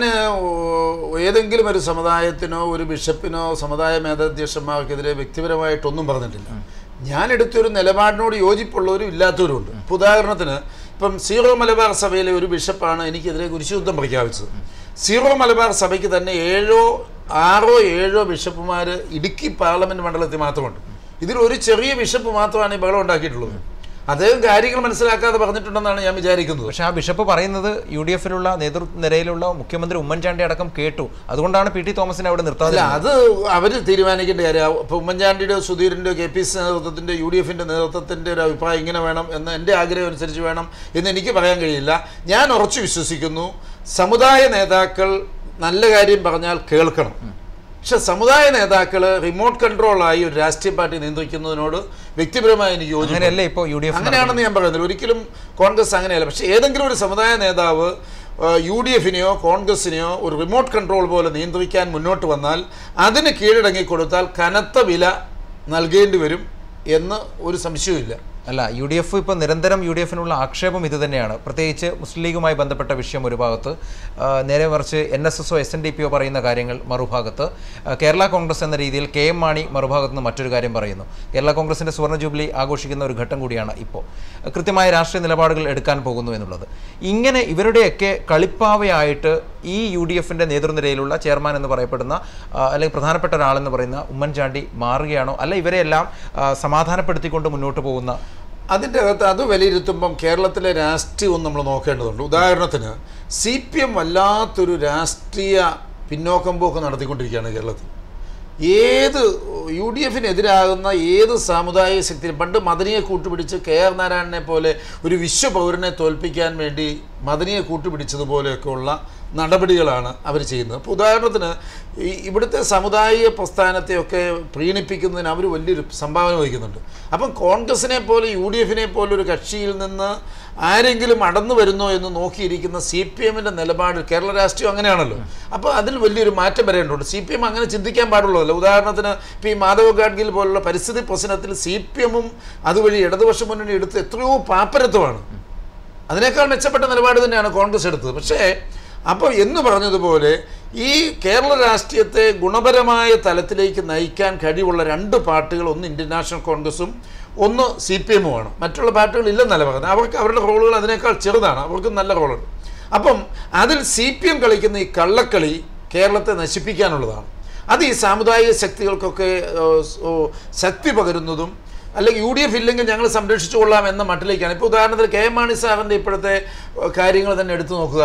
ഏതെങ്കിലും ഒരു സമുദായത്തിനോ ഒരു ബിഷപ്പിനോ സമുദായ മേധാധ്യക്ഷന്മാർക്കെതിരെ വ്യക്തിപരമായിട്ടൊന്നും പറഞ്ഞിട്ടില്ല ഞാൻ എടുത്തൊരു നിലപാടിനോട് യോജിപ്പുള്ളവരും ഇല്ലാത്തവരും ഉണ്ട് ഇപ്പം ഉദാഹരണത്തിന് ഇപ്പം സീറോ മലബാർ സഭയിലെ ഒരു ബിഷപ്പാണ് എനിക്കെതിരെ കുരിശുദ്ധം പ്രഖ്യാപിച്ചത് സീറോ മലബാർ സഭയ്ക്ക് തന്നെ ഏഴോ ആറോ ഏഴോ ബിഷപ്പുമാർ ഇടുക്കി പാർലമെന്റ് മണ്ഡലത്തിൽ മാത്രമുണ്ട് ഇതിൽ ഒരു ചെറിയ ബിഷപ്പ് മാത്രമാണ് ഈ ബഹളം ഉണ്ടാക്കിയിട്ടുള്ളത് അദ്ദേഹം കാര്യങ്ങൾ മനസ്സിലാക്കാതെ പറഞ്ഞിട്ടുണ്ടെന്നാണ് ഞാൻ വിചാരിക്കുന്നത് പക്ഷേ ആ ബിഷപ്പ് പറയുന്നത് യു ഡി എഫിലുള്ള നേതൃനിരയിലുള്ള മുഖ്യമന്ത്രി ഉമ്മൻചാണ്ടി അടക്കം കേട്ടു അതുകൊണ്ടാണ് പി ടി തോമസിനെ അവിടെ നിർത്താതെ അല്ല അത് അവർ തീരുമാനിക്കേണ്ട കാര്യം ഇപ്പോൾ ഉമ്മൻചാണ്ടിയുടെ സുധീറിൻ്റെ കെ പി സി നേതൃത്വത്തിൻ്റെ യു ഡി എഫിൻ്റെ നേതൃത്വത്തിൻ്റെ ഒരു അഭിപ്രായം ഇങ്ങനെ വേണം എന്ന് എൻ്റെ ആഗ്രഹം അനുസരിച്ച് വേണം എന്ന് എനിക്ക് പറയാൻ കഴിയില്ല ഞാൻ ഉറച്ചു വിശ്വസിക്കുന്നു സമുദായ നേതാക്കൾ നല്ല കാര്യം പറഞ്ഞാൽ കേൾക്കണം പക്ഷെ സമുദായ നേതാക്കൾ റിമോട്ട് കൺട്രോളായി ഒരു രാഷ്ട്രീയ പാർട്ടി നിയന്ത്രിക്കുന്നതിനോട് വ്യക്തിപരമായി എനിക്ക് യോജിക്കുന്നു അങ്ങനെയല്ലേ ഇപ്പോൾ യു ഡി എഫ് അങ്ങനെയാണെന്ന് ഞാൻ പറയുന്നില്ല ഒരിക്കലും കോൺഗ്രസ് അങ്ങനെയല്ല പക്ഷേ ഏതെങ്കിലും ഒരു സമുദായ നേതാവ് യു ഡി എഫിനെയോ കോൺഗ്രസിനെയോ ഒരു റിമോട്ട് കൺട്രോൾ പോലെ നിയന്ത്രിക്കാൻ മുന്നോട്ട് വന്നാൽ അതിന് കീഴടങ്ങി കൊടുത്താൽ കനത്ത വില നൽകേണ്ടി വരും എന്ന് ഒരു സംശയവുമില്ല അല്ല യു ഡി എഫ് ഇപ്പോൾ നിരന്തരം യു ഡി എഫിനുള്ള ആക്ഷേപം ഇത് തന്നെയാണ് പ്രത്യേകിച്ച് മുസ്ലിം ലീഗുമായി ബന്ധപ്പെട്ട വിഷയം ഒരു ഭാഗത്ത് ആ, നേരെ മറിച്ച് എൻ എസ് എസോ എസ് എൻ ഡി പിയോ പറയുന്ന കാര്യങ്ങൾ മറുഭാഗത്ത് ആ, കേരള കോൺഗ്രസ് എന്ന രീതിയിൽ കെ എം മാണി മറുഭാഗത്ത് നിന്ന് മറ്റൊരു കാര്യം പറയുന്നു കേരള കോൺഗ്രസിൻ്റെ സുവർണ്ണ ജൂബിലി ആഘോഷിക്കുന്ന ഒരു ഘട്ടം കൂടിയാണ് ഇപ്പോൾ കൃത്യമായ രാഷ്ട്രീയ നിലപാടുകൾ എടുക്കാൻ പോകുന്നു എന്നുള്ളത് ഇങ്ങനെ ഇവരുടെയൊക്കെ കളിപ്പാവയായിട്ട് ഈ യു ഡി എഫിൻ്റെ നേതൃനിരയിലുള്ള ചെയർമാൻ എന്ന് പറയപ്പെടുന്ന ആ, അല്ലെങ്കിൽ പ്രധാനപ്പെട്ട ഒരാളെന്ന് പറയുന്ന ഉമ്മൻചാണ്ടി മാറുകയാണോ അല്ല ഇവരെല്ലാം ആ, സമാധാനപ്പെടുത്തിക്കൊണ്ട് മുന്നോട്ട് പോകുന്ന അതിൻ്റെ അകത്ത് അത് വിലയിരുത്തുമ്പം കേരളത്തിലെ രാഷ്ട്രീയം നമ്മൾ നോക്കേണ്ടതുണ്ട് ഉദാഹരണത്തിന് സി പി എം വല്ലാത്തൊരു രാഷ്ട്രീയ പിന്നോക്കം പോക്ക് നടത്തിക്കൊണ്ടിരിക്കുകയാണ് കേരളത്തിൽ ഏത് യു ഡി എഫിനെതിരാകുന്ന ഏത് സാമുദായിക ശക്തിയും പണ്ട് മദനിയെ കൂട്ടുപിടിച്ച് കെ ആർ നാരായണനെ പോലെ ഒരു വിശ്വപൗരനെ തോൽപ്പിക്കാൻ വേണ്ടി മദനിയെ കൂട്ടുപിടിച്ചതുപോലെയൊക്കെയുള്ള നടപടികളാണ് അവർ ചെയ്യുന്നത് ഇപ്പോൾ ഉദാഹരണത്തിന് ഈ ഇവിടുത്തെ സാമുദായിക പ്രസ്ഥാനത്തെയൊക്കെ പ്രീണിപ്പിക്കുന്നതിന് അവർ വലിയൊരു സംഭാവന വഹിക്കുന്നുണ്ട് അപ്പം കോൺഗ്രസിനെ പോലെ യു ഡി എഫിനെ പോലെ ഒരു കക്ഷിയിൽ നിന്ന് ആരെങ്കിലും അടന്നു വരുന്നോ എന്ന് നോക്കിയിരിക്കുന്ന സി പി എമ്മിൻ്റെ നിലപാട് കേരള രാഷ്ട്രീയം അങ്ങനെയാണല്ലോ അപ്പോൾ അതിൽ വലിയൊരു മാറ്റം വരേണ്ടതുണ്ട് സി പി എം അങ്ങനെ ചിന്തിക്കാൻ പാടുള്ളതല്ല ഉദാഹരണത്തിന് ഇപ്പോൾ ഈ മാധവ് ഗാഡ്ഗിൽ പോലുള്ള പരിസ്ഥിതി പ്രശ്നത്തിൽ സി പി എമ്മും അതുവഴി ഇടതുപക്ഷ മുന്നണി എടുത്ത് എത്രയോ പാപ്പരത്വമാണ് അതിനേക്കാൾ മെച്ചപ്പെട്ട നിലപാട് തന്നെയാണ് കോൺഗ്രസ് എടുത്തത് പക്ഷേ അപ്പോൾ എന്ന് പറഞ്ഞതുപോലെ ഈ കേരള രാഷ്ട്രീയത്തെ ഗുണപരമായ തലത്തിലേക്ക് നയിക്കാൻ കഴിവുള്ള രണ്ട് പാർട്ടികൾ ഒന്ന് ഇന്ത്യൻ നാഷണൽ കോൺഗ്രസും ഒന്ന് സി പി എമ്മുമാണ് മറ്റുള്ള പാർട്ടികൾ ഇല്ലെന്നല്ല പറയുന്നത് അവർക്ക് അവരുടെ റോളുകൾ അതിനേക്കാൾ ചെറുതാണ് അവർക്ക് നല്ല റോളുണ്ട് അപ്പം അതിൽ സി പി എം കളിക്കുന്ന ഈ കള്ളക്കളി കേരളത്തെ നശിപ്പിക്കാനുള്ളതാണ് അത് ഈ സാമുദായിക ശക്തികൾക്കൊക്കെ ഏഹ്, സ്- ഓ, ശക്തി പകരുന്നതും അല്ലെങ്കിൽ യു ഡി എഫ് ഇല്ലെങ്കിൽ ഞങ്ങൾ സംരക്ഷിച്ചു കൊള്ളാം എന്ന മട്ടിലേക്കാണ് ഇപ്പോൾ ഉദാഹരണത്തിന് കെ എം മാണി സാറിൻ്റെ ഇപ്പോഴത്തെ ഏഹ്, കാര്യങ്ങൾ തന്നെ എടുത്തു നോക്കുക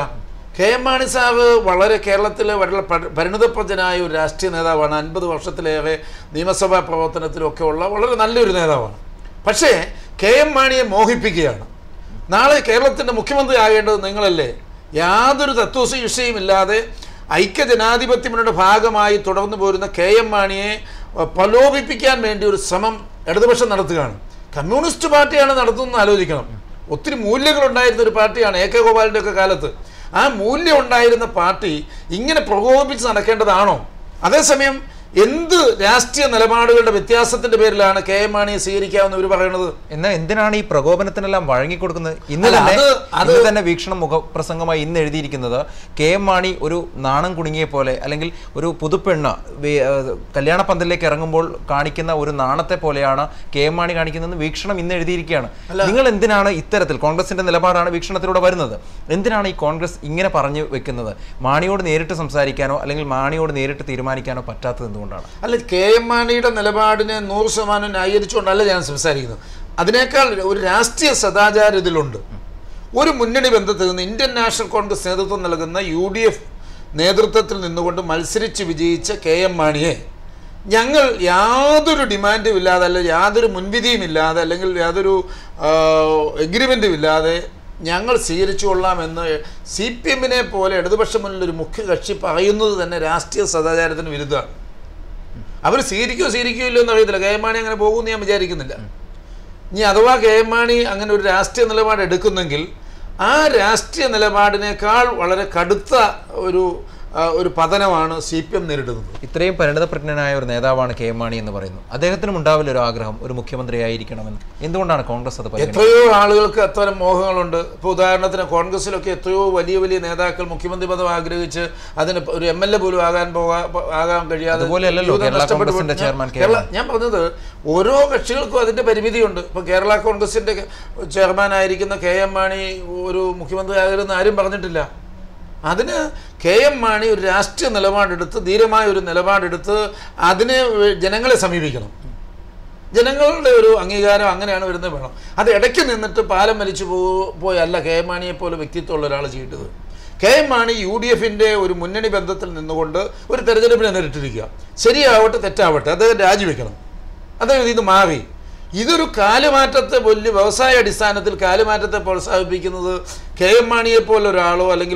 കെ എം മാണി സാറ് വളരെ കേരളത്തിലെ വളരെ പ- പരിണിതപ്രജനായ ഒരു രാഷ്ട്രീയ നേതാവാണ് അൻപത് വർഷത്തിലേറെ നിയമസഭാ പ്രവർത്തനത്തിലൊക്കെ ഉള്ള വളരെ നല്ലൊരു നേതാവാണ് പക്ഷേ കെ എം മാണിയെ മോഹിപ്പിക്കുകയാണ് നാളെ കേരളത്തിൻ്റെ മുഖ്യമന്ത്രി ആകേണ്ടത് നിങ്ങളല്ലേ യാതൊരു തത്വശിക്ഷയും ഇല്ലാതെ ഐക്യജനാധിപത്യ മുന്നണിയുടെ ഭാഗമായി തുടർന്നു പോരുന്ന കെ എം മാണിയെ അഹ്, പ്രലോഭിപ്പിക്കാൻ വേണ്ടി ഒരു ശ്രമം ഇടതുപക്ഷം നടത്തുകയാണ് കമ്മ്യൂണിസ്റ്റ് പാർട്ടിയാണ് നടത്തുന്നത് ആലോചിക്കണം ഒത്തിരി മൂല്യങ്ങൾ ഉണ്ടായിരുന്ന ഒരു പാർട്ടിയാണ് എ കെ ഗോപാലിൻ്റെ ഒക്കെ കാലത്ത് ആ മൂല്യം ഉണ്ടായിരുന്ന പാർട്ടി ഇങ്ങനെ പ്രകോപിപ്പിച്ച് നടക്കേണ്ടതാണോ അതേസമയം എന്ത് രാഷ്ട്രീയ നിലപാടുകളുടെ വ്യത്യാസത്തിന്റെ പേരിലാണ് കെ എം മാണിയെ സ്വീകരിക്കാമെന്ന് ഇവർ പറയുന്നത് എന്നാൽ എന്തിനാണ് ഈ പ്രകോപനത്തിനെല്ലാം വഴങ്ങിക്കൊടുക്കുന്നത് ഇന്ന് അല്ല, തന്നെ അത് അത് ഇന്ന് തന്നെ വീക്ഷണം മുഖപ്രസംഗമായി ഇന്ന് എഴുതിയിരിക്കുന്നത് കെ എം മാണി ഒരു നാണം കുടുങ്ങിയ പോലെ അല്ലെങ്കിൽ ഒരു പുതുപ്പെണ്ണ് വേ- ഏഹ് കല്യാണ പന്തലിലേക്ക് ഇറങ്ങുമ്പോൾ കാണിക്കുന്ന ഒരു നാണത്തെ പോലെയാണ് കെ എം മാണി കാണിക്കുന്നതെന്ന് വീക്ഷണം ഇന്ന് എഴുതിയിരിക്കുകയാണ് നിങ്ങൾ എന്തിനാണ് ഇത്തരത്തിൽ കോൺഗ്രസിന്റെ നിലപാടാണ് വീക്ഷണത്തിലൂടെ വരുന്നത് എന്തിനാണ് ഈ കോൺഗ്രസ് ഇങ്ങനെ പറഞ്ഞു വെക്കുന്നത് മാണിയോട് നേരിട്ട് സംസാരിക്കാനോ അല്ലെങ്കിൽ മാണിയോട് നേരിട്ട് തീരുമാനിക്കാനോ പറ്റാത്തത് എന്തുകൊണ്ടാണ് അല്ല കെ എം മാണിയുടെ നിലപാടിനെ നൂറ് ശതമാനം ന്യായീകരിച്ചുകൊണ്ടല്ല ഞാൻ സംസാരിക്കുന്നത് അതിനേക്കാൾ ഒരു രാഷ്ട്രീയ സദാചാരം ഇതിലുണ്ട് ഒരു മുന്നണി ബന്ധത്തിൽ നിന്ന് ഇന്ത്യൻ നാഷണൽ കോൺഗ്രസ് നേതൃത്വം നൽകുന്ന യു ഡി എഫ് നേതൃത്വത്തിൽ നിന്നുകൊണ്ട് മത്സരിച്ച് വിജയിച്ച കെ എം മാണിയെ ഞങ്ങൾ യാതൊരു ഡിമാൻഡും ഇല്ലാതെ അല്ലെങ്കിൽ യാതൊരു മുൻവിധിയും ഇല്ലാതെ അല്ലെങ്കിൽ യാതൊരു എഗ്രിമെൻറ്റും ഇല്ലാതെ ഞങ്ങൾ സ്വീകരിച്ചു കൊള്ളാമെന്ന് സി പി എമ്മിനെ പോലെ ഇടതുപക്ഷ മുന്നിൽ ഒരു മുഖ്യ കക്ഷി പറയുന്നത് തന്നെ രാഷ്ട്രീയ സദാചാരത്തിന് വിരുദ്ധമാണ് അവർ സ്വീകരിക്കുകയോ സ്വീകരിക്കുകയോ ഇല്ലയോ എന്ന് അറിയത്തില്ല കെ എം മാണി അങ്ങനെ പോകുമെന്ന് ഞാൻ വിചാരിക്കുന്നില്ല ഇനി അഥവാ കെ എം മാണി അങ്ങനെ ഒരു രാഷ്ട്രീയ നിലപാട് എടുക്കുന്നെങ്കിൽ ആ രാഷ്ട്രീയ നിലപാടിനേക്കാൾ വളരെ കടുത്ത ഒരു ആ, ഒരു പതനമാണ് സി പി എം നേരിടുന്നത് ഇത്രയും പരിണിതപ്രജ്ഞനായ ഒരു നേതാവാണ് കെ എം മാണി എന്ന് പറയുന്നു അദ്ദേഹത്തിനും ഉണ്ടാവില്ല ഒരു ആഗ്രഹം ഒരു മുഖ്യമന്ത്രി ആയിരിക്കണമെന്ന് എന്തുകൊണ്ടാണ് കോൺഗ്രസ് അത് പരിഗണിക്കുന്നത് എത്രയോ ആളുകൾക്ക് അത്തരം മോഹങ്ങളുണ്ട് ഇപ്പോൾ ഉദാഹരണത്തിന് കോൺഗ്രസിലൊക്കെ എത്രയോ വലിയ വലിയ നേതാക്കൾ മുഖ്യമന്ത്രി പദം ആഗ്രഹിച്ച് അതിന് ഒരു എം എൽ എ പോലും ആകാൻ പോകാ ആകാൻ കഴിയാതെ അതുപോലെയല്ലോ ജീവിതം കേരള നഷ്ടപ്പെട്ടു കോൺഗ്രസിന്റെ പോയി. Chairman K. കേരള- ഞാൻ പറഞ്ഞത് ഓരോ കക്ഷികൾക്കും അതിന്റെ പരിമിതിയുണ്ട് ഇപ്പൊ കേരള കോൺഗ്രസിന്റെ ചെയർമാൻ ആയിരിക്കുന്ന കെ എം മാണി ഒരു മുഖ്യമന്ത്രി ആകരുതെന്ന് ആരും പറഞ്ഞിട്ടില്ല അതിന് കെ എം മാണി ഒരു രാഷ്ട്രീയ നിലപാടെടുത്ത് ധീരമായ ഒരു നിലപാടെടുത്ത് അതിനെ വേ- ജനങ്ങളെ സമീപിക്കണം ജനങ്ങളുടെ ഒരു അംഗീകാരം അങ്ങനെയാണ് വരുന്നത് വേണം അത് ഇടയ്ക്ക് നിന്നിട്ട് പാലം വലിച്ചു പോ പോയല്ല കെ എം മാണിയെ പോലെ വ്യക്തിത്വമുള്ള ഒരാൾ ചെയ്യേണ്ടത് K M Mani U D എഫിൻ്റെ ഒരു മുന്നണി ബന്ധത്തിൽ നിന്നുകൊണ്ട് ഒരു തെരഞ്ഞെടുപ്പിനെ നേരിട്ടിരിക്കുക ശരിയാവട്ടെ തെറ്റാവട്ടെ അദ്ദേഹം രാജിവെക്കണം അദ്ദേഹം ഇതിൽ നിന്ന് മാറി ഇതൊരു കാലുമാറ്റത്തെ വലിയ വ്യവസായ അടിസ്ഥാനത്തിൽ കാലുമാറ്റത്തെ പ്രോത്സാഹിപ്പിക്കുന്നത് കെ എം മാണിയെ പോലെ ഒരാളോ അല്ലെങ്കിൽ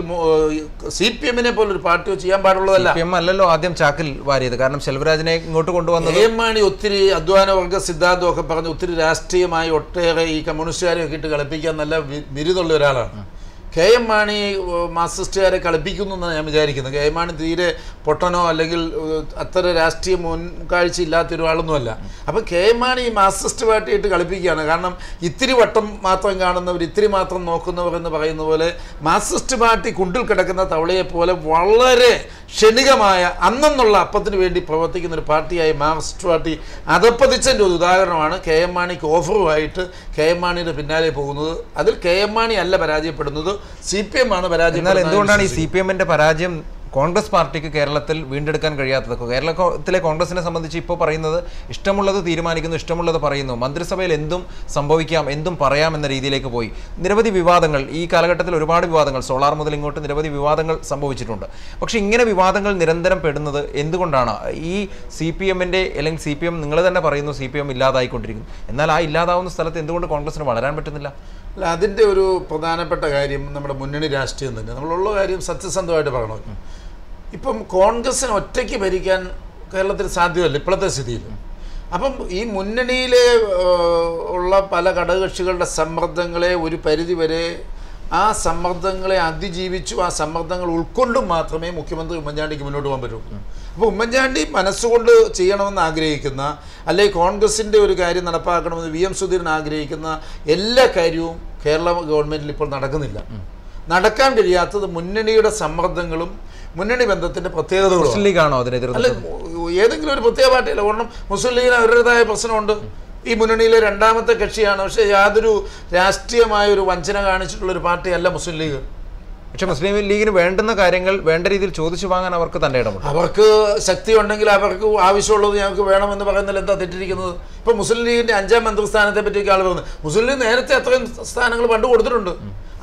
സി പി എമ്മിനെ പോലെ ഒരു പാർട്ടിയോ ചെയ്യാൻ പാടുള്ളതല്ല പി എം അല്ലല്ലോ ആദ്യം ചാക്കിൽ വാരിയത് കാരണം ശെൽവരാജിനെ ഇങ്ങോട്ട് കൊണ്ടുവന്നത് കെ എം മാണി ഒത്തിരി അധ്വാന വർഗ സിദ്ധാന്തമൊക്കെ പറഞ്ഞ് ഒത്തിരി രാഷ്ട്രീയമായി ഒട്ടേറെ ഈ കമ്മ്യൂണിസ്റ്റുകാരെയൊക്കെ ഇട്ട് കളിപ്പിക്കാൻ നല്ല വി- ബിരുദമുള്ള ഒരാളാണ് കെ എം മാണി ഏഹ്, മാർക്സിസ്റ്റുകാരെ കളിപ്പിക്കുന്നു എന്നാണ് ഞാൻ വിചാരിക്കുന്നത് കെ എം മാണി തീരെ പൊട്ടനോ അല്ലെങ്കിൽ ഏഹ്, അത്ര രാഷ്ട്രീയ മുൻകാഴ്ച ഇല്ലാത്ത ഒരാളൊന്നുമല്ല അപ്പം കെ എം മാണി ഈ മാർക്സിസ്റ്റ് പാർട്ടിയായിട്ട് കളിപ്പിക്കുകയാണ് കാരണം ഇത്തിരി വട്ടം മാത്രം കാണുന്നവർ ഇത്തിരി മാത്രം നോക്കുന്നവർ എന്ന് പറയുന്ന പോലെ മാർക്സിസ്റ്റ് പാർട്ടി കുണ്ടിൽ കിടക്കുന്ന തവളയെ പോലെ വളരെ ക്ഷണികമായ അന്നെന്നുള്ള അപ്പത്തിന് വേണ്ടി പ്രവർത്തിക്കുന്ന ഒരു പാർട്ടിയായി മാർക്സിസ്റ്റ് പാർട്ടി അധപ്പതിച്ചതിൻ്റെ ഒരു ഉദാഹരണമാണ് കെ എം മാണിക്ക് ഓഫറുമായിട്ട് കെ എം മാണിയുടെ പിന്നാലെ പോകുന്നത് അതിൽ കെ എം മാണി അല്ല പരാജയപ്പെടുന്നത് സി പി എം ആണ് എന്നാൽ പരാജയപ്പെടുന്നത് എന്തുകൊണ്ടാണ് ഈ സി പി എമ്മിന്റെ പരാജയം കോൺഗ്രസ് പാർട്ടിക്ക് കേരളത്തിൽ വീണ്ടെടുക്കാൻ കഴിയാത്തത് കേരളത്തിലെ കോൺഗ്രസിനെ സംബന്ധിച്ച് ഇപ്പോൾ പറയുന്നത് ഇഷ്ടമുള്ളത് തീരുമാനിക്കുന്നു ഇഷ്ടമുള്ളത് പറയുന്നു മന്ത്രിസഭയിൽ എന്തും സംഭവിക്കാം എന്തും പറയാം എന്ന രീതിയിലേക്ക് പോയി നിരവധി വിവാദങ്ങൾ ഈ കാലഘട്ടത്തിൽ ഒരുപാട് വിവാദങ്ങൾ സോളാർ മുതൽ ഇങ്ങോട്ട് നിരവധി വിവാദങ്ങൾ സംഭവിച്ചിട്ടുണ്ട് പക്ഷേ ഇങ്ങനെ വിവാദങ്ങൾ നിരന്തരം പെടുന്നത് എന്തുകൊണ്ടാണ് ഈ സി പി എമ്മിൻ്റെ അല്ലെങ്കിൽ സി പി എം നിങ്ങൾ തന്നെ പറയുന്നു സി പി എം ഇല്ലാതായിക്കൊണ്ടിരിക്കുന്നു എന്നാൽ ആ ഇല്ലാതാവുന്ന സ്ഥലത്ത് എന്തുകൊണ്ട് കോൺഗ്രസിന് വളരാൻ പറ്റുന്നില്ല അല്ല അതിൻ്റെ ഒരു പ്രധാനപ്പെട്ട കാര്യം നമ്മുടെ മുന്നണി രാഷ്ട്രീയം തന്നെ നമ്മളുള്ള കാര്യം സത്യസന്ധമായിട്ട് പറയണം ഇപ്പം കോൺഗ്രസിന് ഒറ്റയ്ക്ക് ഭരിക്കാൻ കേരളത്തിൽ സാധ്യമല്ല ഇപ്പോഴത്തെ സ്ഥിതിയിൽ അപ്പം ഈ മുന്നണിയിലെ ഏഹ്, ഉള്ള പല ഘടകകക്ഷികളുടെ സമ്മർദ്ദങ്ങളെ ഒരു പരിധിവരെ ആ സമ്മർദ്ദങ്ങളെ അതിജീവിച്ചു ആ സമ്മർദ്ദങ്ങൾ ഉൾക്കൊണ്ടും മാത്രമേ മുഖ്യമന്ത്രി ഉമ്മൻചാണ്ടിക്ക് മുന്നോട്ട് പോകാൻ പറ്റൂ അപ്പോൾ ഉമ്മൻചാണ്ടി മനസ്സുകൊണ്ട് ചെയ്യണമെന്ന് ആഗ്രഹിക്കുന്ന അല്ലെങ്കിൽ കോൺഗ്രസിൻ്റെ ഒരു കാര്യം നടപ്പാക്കണമെന്ന് വി എം സുധീരൻ ആഗ്രഹിക്കുന്ന എല്ലാ കാര്യവും കേരള ഗവൺമെൻറ്റിൽ ഇപ്പോൾ നടക്കുന്നില്ല നടക്കാൻ കഴിയാത്തത് മുന്നണിയുടെ സമ്മർദ്ദങ്ങളും മുന്നണി ബന്ധത്തിൻ്റെ പ്രത്യേകതകളും മുസ്ലിം ലീഗാണോ അതിനെതിരെ അല്ല ഏതെങ്കിലും ഒരു പ്രത്യേക പാർട്ടിയല്ല കാരണം മുസ്ലിം ലീഗിന് അവരുടേതായ പ്രശ്നമുണ്ട് ഈ മുന്നണിയിലെ രണ്ടാമത്തെ കക്ഷിയാണ് പക്ഷേ യാതൊരു രാഷ്ട്രീയമായ ഒരു വഞ്ചന കാണിച്ചിട്ടുള്ള ഒരു പാർട്ടിയല്ല മുസ്ലിം ലീഗ് പക്ഷേ മുസ്ലിം ലീഗിന് വേണ്ടുന്ന കാര്യങ്ങൾ വേണ്ട രീതിയിൽ ചോദിച്ചു വാങ്ങാൻ അവർക്ക് തന്റെ ഇടമുണ്ട് അവർക്ക് ശക്തി ഉണ്ടെങ്കിൽ അവർക്ക് ആവശ്യമുള്ളത് ഞങ്ങൾക്ക് വേണമെന്ന് പറയുന്നതിൽ എന്താ തെറ്റിരിക്കുന്നത് ഇപ്പോൾ മുസ്ലിം ലീഗിൻ്റെ അഞ്ചാം മന്ത്രിസ്ഥാനത്തെ പറ്റിയൊക്കെ ആൾ പറയുന്നത് മുസ്ലിം ലീഗ് നേരത്തെ അത്രയും സ്ഥാനങ്ങൾ പണ്ട് കൊടുത്തിട്ടുണ്ട്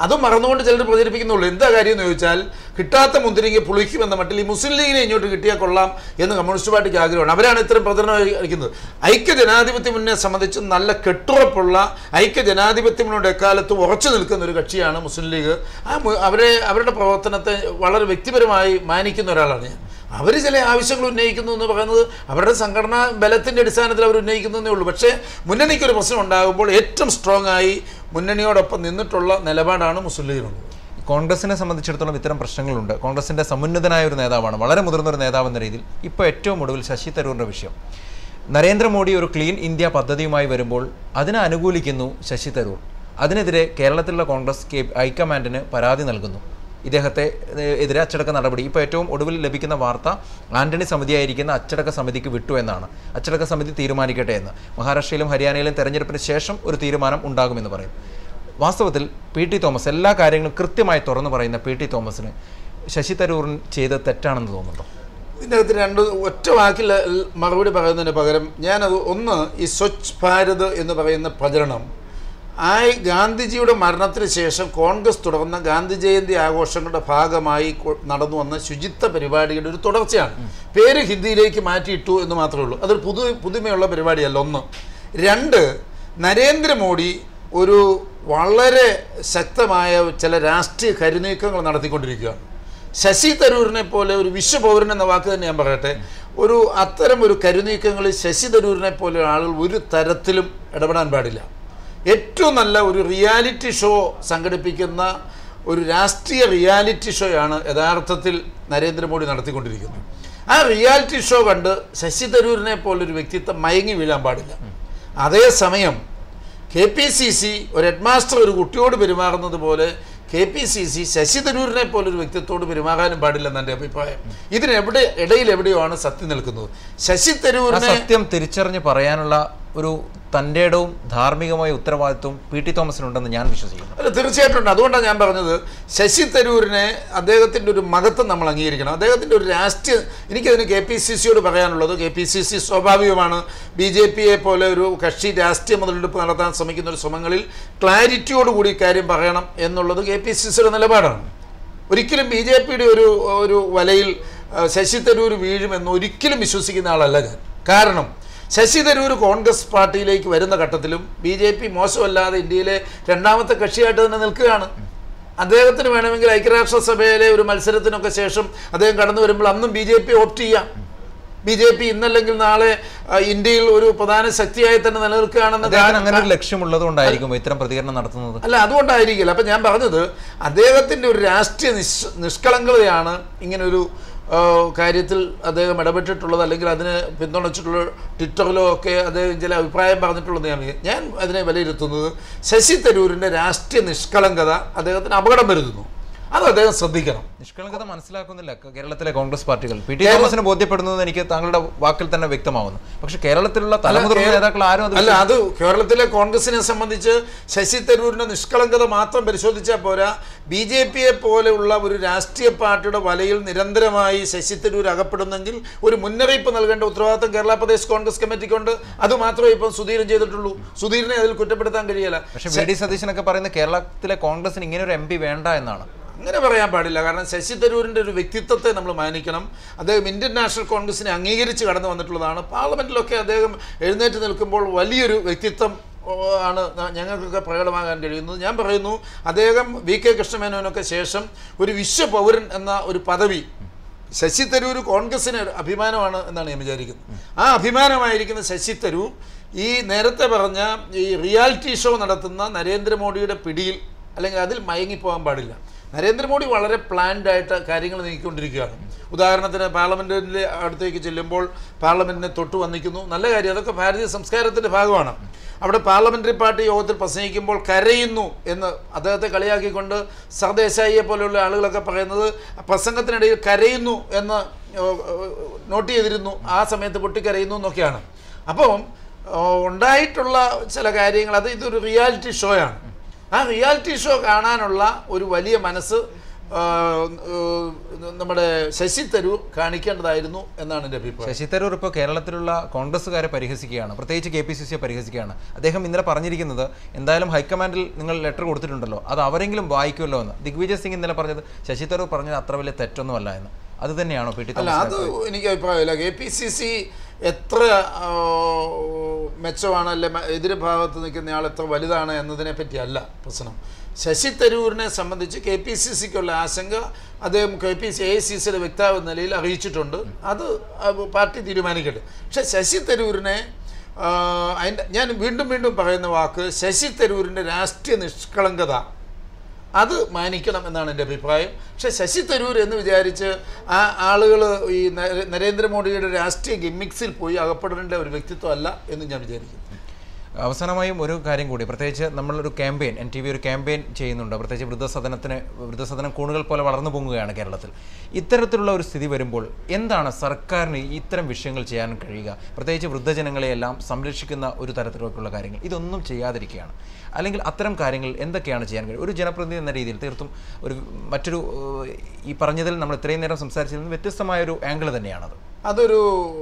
അതും മറന്നുകൊണ്ട് ചിലർ പ്രചരിപ്പിക്കുന്നുള്ളൂ എന്താ കാര്യം എന്ന് ചോദിച്ചാൽ കിട്ടാത്ത മുന്തിരിങ്ങ പുളിക്കുമെന്ന മട്ടിൽ ഈ മുസ്ലിം ലീഗിനെ ഇങ്ങോട്ട് കിട്ടിയാൽ കൊള്ളാം എന്ന് കമ്മ്യൂണിസ്റ്റ് പാർട്ടിക്ക് ആഗ്രഹമാണ് അവരാണ് ഇത്തരം പ്രചരണം അയക്കുന്നത് ഐക്യ ജനാധിപത്യ മുന്നേ സംബന്ധിച്ച് നല്ല കെട്ടുറപ്പുള്ള ഐക്യ ജനാധിപത്യ മുന്നോട്ട് എക്കാലത്തും ഉറച്ചു നിൽക്കുന്ന ഒരു കക്ഷിയാണ് മുസ്ലിം ലീഗ് ആ മു- അവരെ അവരുടെ പ്രവർത്തനത്തെ വളരെ വ്യക്തിപരമായി മാനിക്കുന്ന ഒരാളാണ് ഞാൻ അവർ ചില ആവശ്യങ്ങൾ ഉന്നയിക്കുന്നു എന്ന് പറയുന്നത് അവരുടെ സംഘടനാ ബലത്തിൻ്റെ അടിസ്ഥാനത്തിൽ അവർ ഉന്നയിക്കുന്നതേ ഉള്ളൂ പക്ഷേ മുന്നണിക്കൊരു പ്രശ്നം ഉണ്ടാകുമ്പോൾ ഏറ്റവും സ്ട്രോങ് ആയി മുന്നണിയോടൊപ്പം നിന്നിട്ടുള്ള നിലപാടാണ് മുസ്ലിം ലീഗിനുള്ളത് കോൺഗ്രസിനെ സംബന്ധിച്ചിടത്തോളം ഇത്തരം പ്രശ്നങ്ങളുണ്ട് കോൺഗ്രസിന്റെ സമുന്നതനായ ഒരു നേതാവാണ് വളരെ മുതിർന്ന ഒരു നേതാവ് എന്ന രീതിയിൽ ഇപ്പോൾ ഏറ്റവും ഒടുവിൽ ശശി തരൂറിന്റെ വിഷയം നരേന്ദ്രമോദി ഒരു ക്ലീൻ ഇന്ത്യ പദ്ധതിയുമായി വരുമ്പോൾ അതിനെ അനുകൂലിക്കുന്നു ശശി തരൂർ അതിനെതിരെ കേരളത്തിലുള്ള കോൺഗ്രസ് കെ ഹൈക്കമാൻഡിന് പരാതി നൽകുന്നു ഇദ്ദേഹത്തെ ഏഹ്, എതിരെ അച്ചടക്ക നടപടി ഇപ്പോൾ ഏറ്റവും ഒടുവിൽ ലഭിക്കുന്ന വാർത്ത ആന്റണി സമിതിയായിരിക്കുന്ന അച്ചടക്ക സമിതിക്ക് വിട്ടു എന്നാണ് അച്ചടക്ക സമിതി തീരുമാനിക്കട്ടെ എന്ന് മഹാരാഷ്ട്രയിലും ഹരിയാനയിലും തെരഞ്ഞെടുപ്പിന് ശേഷം ഒരു തീരുമാനം ഉണ്ടാകുമെന്ന് പറയും വാസ്തവത്തിൽ പി ടി തോമസ് എല്ലാ കാര്യങ്ങളും കൃത്യമായി തുറന്നു പറയുന്ന പി ടി തോമസിന് ശശി തരൂറിൻ ചെയ്ത തെറ്റാണെന്ന് തോന്നുന്നുണ്ടോ ഇതിനകത്ത് രണ്ട് ഒറ്റ വാക്കിൽ ൽ- മറുപടി പറയുന്നതിന് പകരം ഞാനത് ഒന്ന് ഈ സ്വച്ഛ് ഭാരത് എന്ന് പറയുന്ന പ്രചരണം ആ ഗാന്ധിജിയുടെ മരണത്തിന് ശേഷം കോൺഗ്രസ് തുടർന്ന ഗാന്ധി ജയന്തി ആഘോഷങ്ങളുടെ ഭാഗമായി കൊ- നടന്നു വന്ന ശുചിത്വ പരിപാടിയുടെ ഒരു തുടർച്ചയാണ് പേര് ഹിന്ദിയിലേക്ക് മാറ്റിയിട്ടു എന്ന് മാത്രമേ ഉള്ളൂ അതൊരു പുതു പുതുമയുള്ള പരിപാടിയല്ല ഒന്ന് രണ്ട് നരേന്ദ്രമോദി ഒരു വളരെ ശക്തമായ ചില രാഷ്ട്രീയ കരുനീക്കങ്ങൾ നടത്തിക്കൊണ്ടിരിക്കുകയാണ് ശശി തരൂരിനെ പോലെ ഒരു വിശ്വപൗരൻ എന്ന വാക്ക് തന്നെ ഞാൻ പറയട്ടെ ഒരു അത്തരം ഒരു കരുനീക്കങ്ങളിൽ ശശി തരൂരിനെ പോലെ ആളുകൾ ഒരു തരത്തിലും ഇടപെടാൻ പാടില്ല ഏറ്റവും നല്ല ഒരു റിയാലിറ്റി ഷോ സംഘടിപ്പിക്കുന്ന ഒരു രാഷ്ട്രീയ റിയാലിറ്റി ഷോയാണ് യഥാർത്ഥത്തിൽ നരേന്ദ്രമോദി നടത്തിക്കൊണ്ടിരിക്കുന്നത് ആ റിയാലിറ്റി ഷോ കണ്ട് ശശി തരൂരിനെ പോലൊരു വ്യക്തിത്വം മയങ്ങി വീഴാൻ പാടില്ല അതേസമയം കെ പി സി സി ഒരു ഹെഡ് മാസ്റ്റർ ഒരു കുട്ടിയോട് പെരുമാറുന്നത് പോലെ K P C C Shashi തരൂരിനെ പോലൊരു വ്യക്തിത്വത്തോട് പെരുമാറാനും പാടില്ലെന്ന് എൻ്റെ അഭിപ്രായം ഇതിനെവിടെ ഇടയിൽ എവിടെയോ ആണ് സത്യം നിൽക്കുന്നത് ശശി ആ തരൂരിനെ സത്യം തിരിച്ചറിഞ്ഞ് പറയാനുള്ള ഒരു തൻ്റെ ഇടവും ധാർമ്മികമായ ഉത്തരവാദിത്വവും പി ടി തോമസിനുണ്ടെന്ന് ഞാൻ വിശ്വസിക്കുന്നു അല്ല തീർച്ചയായിട്ടും ഉണ്ട് അതുകൊണ്ടാണ് ഞാൻ പറഞ്ഞത് ശശി തരൂരിനെ അദ്ദേഹത്തിൻ്റെ ഒരു മഹത്വം നമ്മൾ അംഗീകരിക്കണം അദ്ദേഹത്തിൻ്റെ ഒരു രാഷ്ട്രീയ എനിക്കതിന് കെ പി സി സിയോട് പറയാനുള്ളത് കെ പി സി സി സ്വാഭാവികമാണ് ബി ജെ പിയെ പോലെ ഒരു കക്ഷി രാഷ്ട്രീയ മുതലെടുപ്പ് നടത്താൻ ശ്രമിക്കുന്ന ഒരു ശ്രമങ്ങളിൽ ക്ലാരിറ്റിയോടുകൂടി ഇക്കാര്യം പറയണം എന്നുള്ളത് കെ പി സി സിയുടെ നിലപാടാണ് ഒരിക്കലും ബി ജെ പിയുടെ ഒരു ഒരു വലയിൽ ആ, ശശി തരൂർ വീഴുമെന്ന് ഒരിക്കലും വിശ്വസിക്കുന്ന ആളല്ല ഞാൻ കാരണം ശശി തരൂർ കോൺഗ്രസ് പാർട്ടിയിലേക്ക് വരുന്ന ഘട്ടത്തിലും ബി ജെ പി മോശമല്ലാതെ ഇന്ത്യയിലെ രണ്ടാമത്തെ കക്ഷിയായിട്ട് തന്നെ നിൽക്കുകയാണ് അദ്ദേഹത്തിന് വേണമെങ്കിൽ ഐക്യരാഷ്ട്രസഭയിലെ ഒരു മത്സരത്തിനൊക്കെ ശേഷം അദ്ദേഹം കടന്നു വരുമ്പോൾ അന്നും ബി ജെ പി ഓപ്റ്റ് ചെയ്യാം ബി ജെ പി ഇന്നല്ലെങ്കിൽ നാളെ ആ, ഇന്ത്യയിൽ ഒരു പ്രധാന ശക്തിയായി തന്നെ നിലനിൽക്കുകയാണെന്ന് അദ്ദേഹത്തിന് അങ്ങനെ ഒരു ലക്ഷ്യമുള്ളത് കൊണ്ടായിരിക്കും ഇത്തരം പ്രതികരണം നടത്തുന്നത് അല്ല അതുകൊണ്ടായിരിക്കില്ല അപ്പം ഞാൻ പറഞ്ഞത് അദ്ദേഹത്തിൻ്റെ ഒരു രാഷ്ട്രീയ നിഷ് നിഷ്കളങ്കതയാണ് ഇങ്ങനൊരു ആ, കാര്യത്തിൽ അദ്ദേഹം ഇടപെട്ടിട്ടുള്ളത് അല്ലെങ്കിൽ അതിനെ പിന്തുണച്ചിട്ടുള്ള ട്വിറ്ററിലോ ഒക്കെ അദ്ദേഹം ചില അഭിപ്രായം പറഞ്ഞിട്ടുള്ളത് ഞാൻ ഞാൻ അതിനെ വിലയിരുത്തുന്നത് ശശി തരൂരിൻ്റെ രാഷ്ട്രീയ നിഷ്കളങ്കത അദ്ദേഹത്തിന് അപകടം വരുത്തുന്നു അത് അദ്ദേഹം ശ്രദ്ധിക്കണം നിഷ്കളങ്കത മനസ്സിലാക്കുന്നില്ല ക- കേരളത്തിലെ കോൺഗ്രസ് പാർട്ടികൾ പി ടി തോമസിന് ബോധ്യപ്പെടുന്നത് എനിക്ക് താങ്കളുടെ വാക്കിൽ തന്നെ വ്യക്തമാവുന്നു പക്ഷെ കേരളത്തിലുള്ള തലമുതിർന്ന കേര- നേതാക്കൾ ആരും അത് അല്ല അത് കേരളത്തിലെ കോൺഗ്രസിനെ സംബന്ധിച്ച് ശശി തരൂരിന്റെ നിഷ്കളങ്കത മാത്രം പരിശോധിച്ചാൽ പോരാ ബി ജെ പിയെ പോലെയുള്ള ഒരു രാഷ്ട്രീയ പാർട്ടിയുടെ വലയിൽ നിരന്തരമായി ശശി തരൂർ അകപ്പെടുന്നെങ്കിൽ ഒരു മുന്നറിയിപ്പ് നൽകേണ്ട ഉത്തരവാദിത്തം കേരള പ്രദേശ് കോൺഗ്രസ് കമ്മിറ്റിക്കുണ്ട് അത് മാത്രമേ ഇപ്പം സുധീരൻ ചെയ്തിട്ടുള്ളൂ സുധീരനെ അതിൽ കുറ്റപ്പെടുത്താൻ കഴിയില്ല പക്ഷെ വി ഡി സതീശനൊക്കെ പറയുന്നത് കേരളത്തിലെ കോൺഗ്രസിന് ഇങ്ങനെ ഒരു എം പി വേണ്ട എന്നാണ് അങ്ങനെ പറയാൻ പാടില്ല കാരണം ശശി തരൂരിൻ്റെ ഒരു വ്യക്തിത്വത്തെ നമ്മൾ മാനിക്കണം അദ്ദേഹം ഇന്ത്യൻ നാഷണൽ കോൺഗ്രസിനെ അംഗീകരിച്ച് കടന്നു വന്നിട്ടുള്ളതാണ് പാർലമെൻറ്റിലൊക്കെ അദ്ദേഹം എഴുന്നേറ്റ് നിൽക്കുമ്പോൾ വലിയൊരു വ്യക്തിത്വം ഓ, ആണ് ന- ഞങ്ങൾക്കൊക്കെ പ്രകടമാകാൻ കഴിയുന്നത് ഞാൻ പറയുന്നു അദ്ദേഹം വി കെ കൃഷ്ണമേനോനൊക്കെ ശേഷം ഒരു വിശ്വപൗരൻ എന്ന ഒരു പദവി ശശി തരൂർ കോൺഗ്രസിന് ഒരു അഭിമാനമാണ് എന്നാണ് ഞാൻ വിചാരിക്കുന്നത് ആ അഭിമാനമായിരിക്കുന്ന ശശി തരൂർ ഈ നേരത്തെ പറഞ്ഞ ഈ റിയാലിറ്റി ഷോ നടത്തുന്ന നരേന്ദ്രമോദിയുടെ പിടിയിൽ അല്ലെങ്കിൽ അതിൽ മയങ്ങിപ്പോകാൻ പാടില്ല നരേന്ദ്രമോദി വളരെ പ്ലാൻഡ് ആയിട്ട് കാര്യങ്ങൾ നീക്കിക്കൊണ്ടിരിക്കുകയാണ് ഉദാഹരണത്തിന് പാർലമെൻറ്റിൻ്റെ അടുത്തേക്ക് ചെല്ലുമ്പോൾ പാർലമെൻറ്റിനെ തൊട്ട് വന്നിക്കുന്നു നല്ല കാര്യം അതൊക്കെ ഭാരതീയ സംസ്കാരത്തിൻ്റെ ഭാഗമാണ് അവിടെ പാർലമെൻ്ററി പാർട്ടി യോഗത്തിൽ പ്രസംഗിക്കുമ്പോൾ കരയുന്നു എന്ന് അദ്ദേഹത്തെ കളിയാക്കിക്കൊണ്ട് സർദേശായിയെ പോലെയുള്ള ആളുകളൊക്കെ പറയുന്നത് പ്രസംഗത്തിനിടയിൽ കരയുന്നു എന്ന് ഏഹ്, ഏഹ്, നോട്ട് ചെയ്തിരുന്നു ആ സമയത്ത് പൊട്ടിക്കരയുന്നു എന്നൊക്കെയാണ് അപ്പം ഏഹ്, ഉണ്ടായിട്ടുള്ള ചില കാര്യങ്ങൾ അത് ഇതൊരു റിയാലിറ്റി ഷോയാണ് ആ റിയാലിറ്റി ഷോ കാണാനുള്ള ഒരു വലിയ മനസ്സ് ആ, ഏഹ്, നമ്മുടെ ശശി തരൂർ കാണിക്കേണ്ടതായിരുന്നു എന്നാണ് എൻ്റെ അഭിപ്രായം ശശി തരൂർ ഇപ്പോൾ കേരളത്തിലുള്ള കോൺഗ്രസ്സുകാരെ പരിഹസിക്കുകയാണ് പ്രത്യേകിച്ച് കെ പി സി സിയെ പരിഹസിക്കുകയാണ് അദ്ദേഹം ഇന്നലെ പറഞ്ഞിരിക്കുന്നത് എന്തായാലും ഹൈക്കമാൻഡിൽ നിങ്ങൾ ലെറ്റർ കൊടുത്തിട്ടുണ്ടല്ലോ അത് അവരെങ്കിലും വായിക്കുമല്ലോ എന്ന് ദിഗ്വിജയ് സിംഗ് ഇന്നലെ പറഞ്ഞത് ശശി തരൂർ പറഞ്ഞത് അത്ര വലിയ തെറ്റൊന്നുമല്ല എന്ന് അത് തന്നെയാണോ പി ടി അല്ല തോമസ് അത് എനിക്ക് അഭിപ്രായമില്ല കെ പി സി സി എത്ര ആ, മെച്ചമാണ് അല്ലെ മ- എതിര് ഭാഗത്ത് നിൽക്കുന്ന ആൾ എത്ര വലുതാണ് എന്നതിനെ പറ്റിയല്ല പ്രശ്നം ശശി തരൂരിനെ സംബന്ധിച്ച് കെ പി സി സിക്കുള്ള ആശങ്ക അദ്ദേഹം K P C A C സിയുടെ വ്യക്താവ് എന്ന നിലയിൽ അറിയിച്ചിട്ടുണ്ട് അത് അത് പാർട്ടി തീരുമാനിക്കട്ടെ പക്ഷേ ശശി തരൂരിനെ ആ, അതിൻ്റെ ഞാൻ വീണ്ടും വീണ്ടും പറയുന്ന വാക്ക് ശശി തരൂരിൻ്റെ രാഷ്ട്രീയ നിഷ്കളങ്കത അത് മാനിക്കണം എന്നാണ് എൻ്റെ അഭിപ്രായം പക്ഷെ ശശി തരൂർ എന്ന് വിചാരിച്ച് ആ ആളുകൾ ഈ നര- നരേന്ദ്രമോദിയുടെ രാഷ്ട്രീയ ഗിമ്മിക്സിൽ പോയി അകപ്പെടേണ്ട ഒരു വ്യക്തിത്വം അല്ല എന്ന് ഞാൻ വിചാരിക്കുന്നു അവസാനമായും ഒരു കാര്യം കൂടി പ്രത്യേകിച്ച് നമ്മളൊരു ക്യാമ്പയിൻ എൻ ടി വി ഒരു ക്യാമ്പയിൻ ചെയ്യുന്നുണ്ട് പ്രത്യേകിച്ച് വൃദ്ധസദനത്തിന് വൃദ്ധസദനം കൂണുകൾ പോലെ വളർന്നു പൊങ്ങുകയാണ് കേരളത്തിൽ ഇത്തരത്തിലുള്ള ഒരു സ്ഥിതി വരുമ്പോൾ എന്താണ് സർക്കാരിന് ഇത്തരം വിഷയങ്ങൾ ചെയ്യാൻ കഴിയുക പ്രത്യേകിച്ച് വൃദ്ധജനങ്ങളെയെല്ലാം സംരക്ഷിക്കുന്ന ഒരു തരത്തിലേക്കുള്ള കാര്യങ്ങൾ ഇതൊന്നും ചെയ്യാതിരിക്കുകയാണ് അല്ലെങ്കിൽ അത്തരം കാര്യങ്ങൾ എന്തൊക്കെയാണ് ചെയ്യാൻ കഴിയുക ഒരു ജനപ്രതിനിധി എന്ന രീതിയിൽ തീർത്തും ഒരു മറ്റൊരു ഏഹ്, ഈ പറഞ്ഞതിൽ നമ്മൾ ഇത്രയും നേരം സംസാരിച്ചതിൽ നിന്ന് വ്യത്യസ്തമായ ഒരു ആംഗിൾ തന്നെയാണത് അതൊരു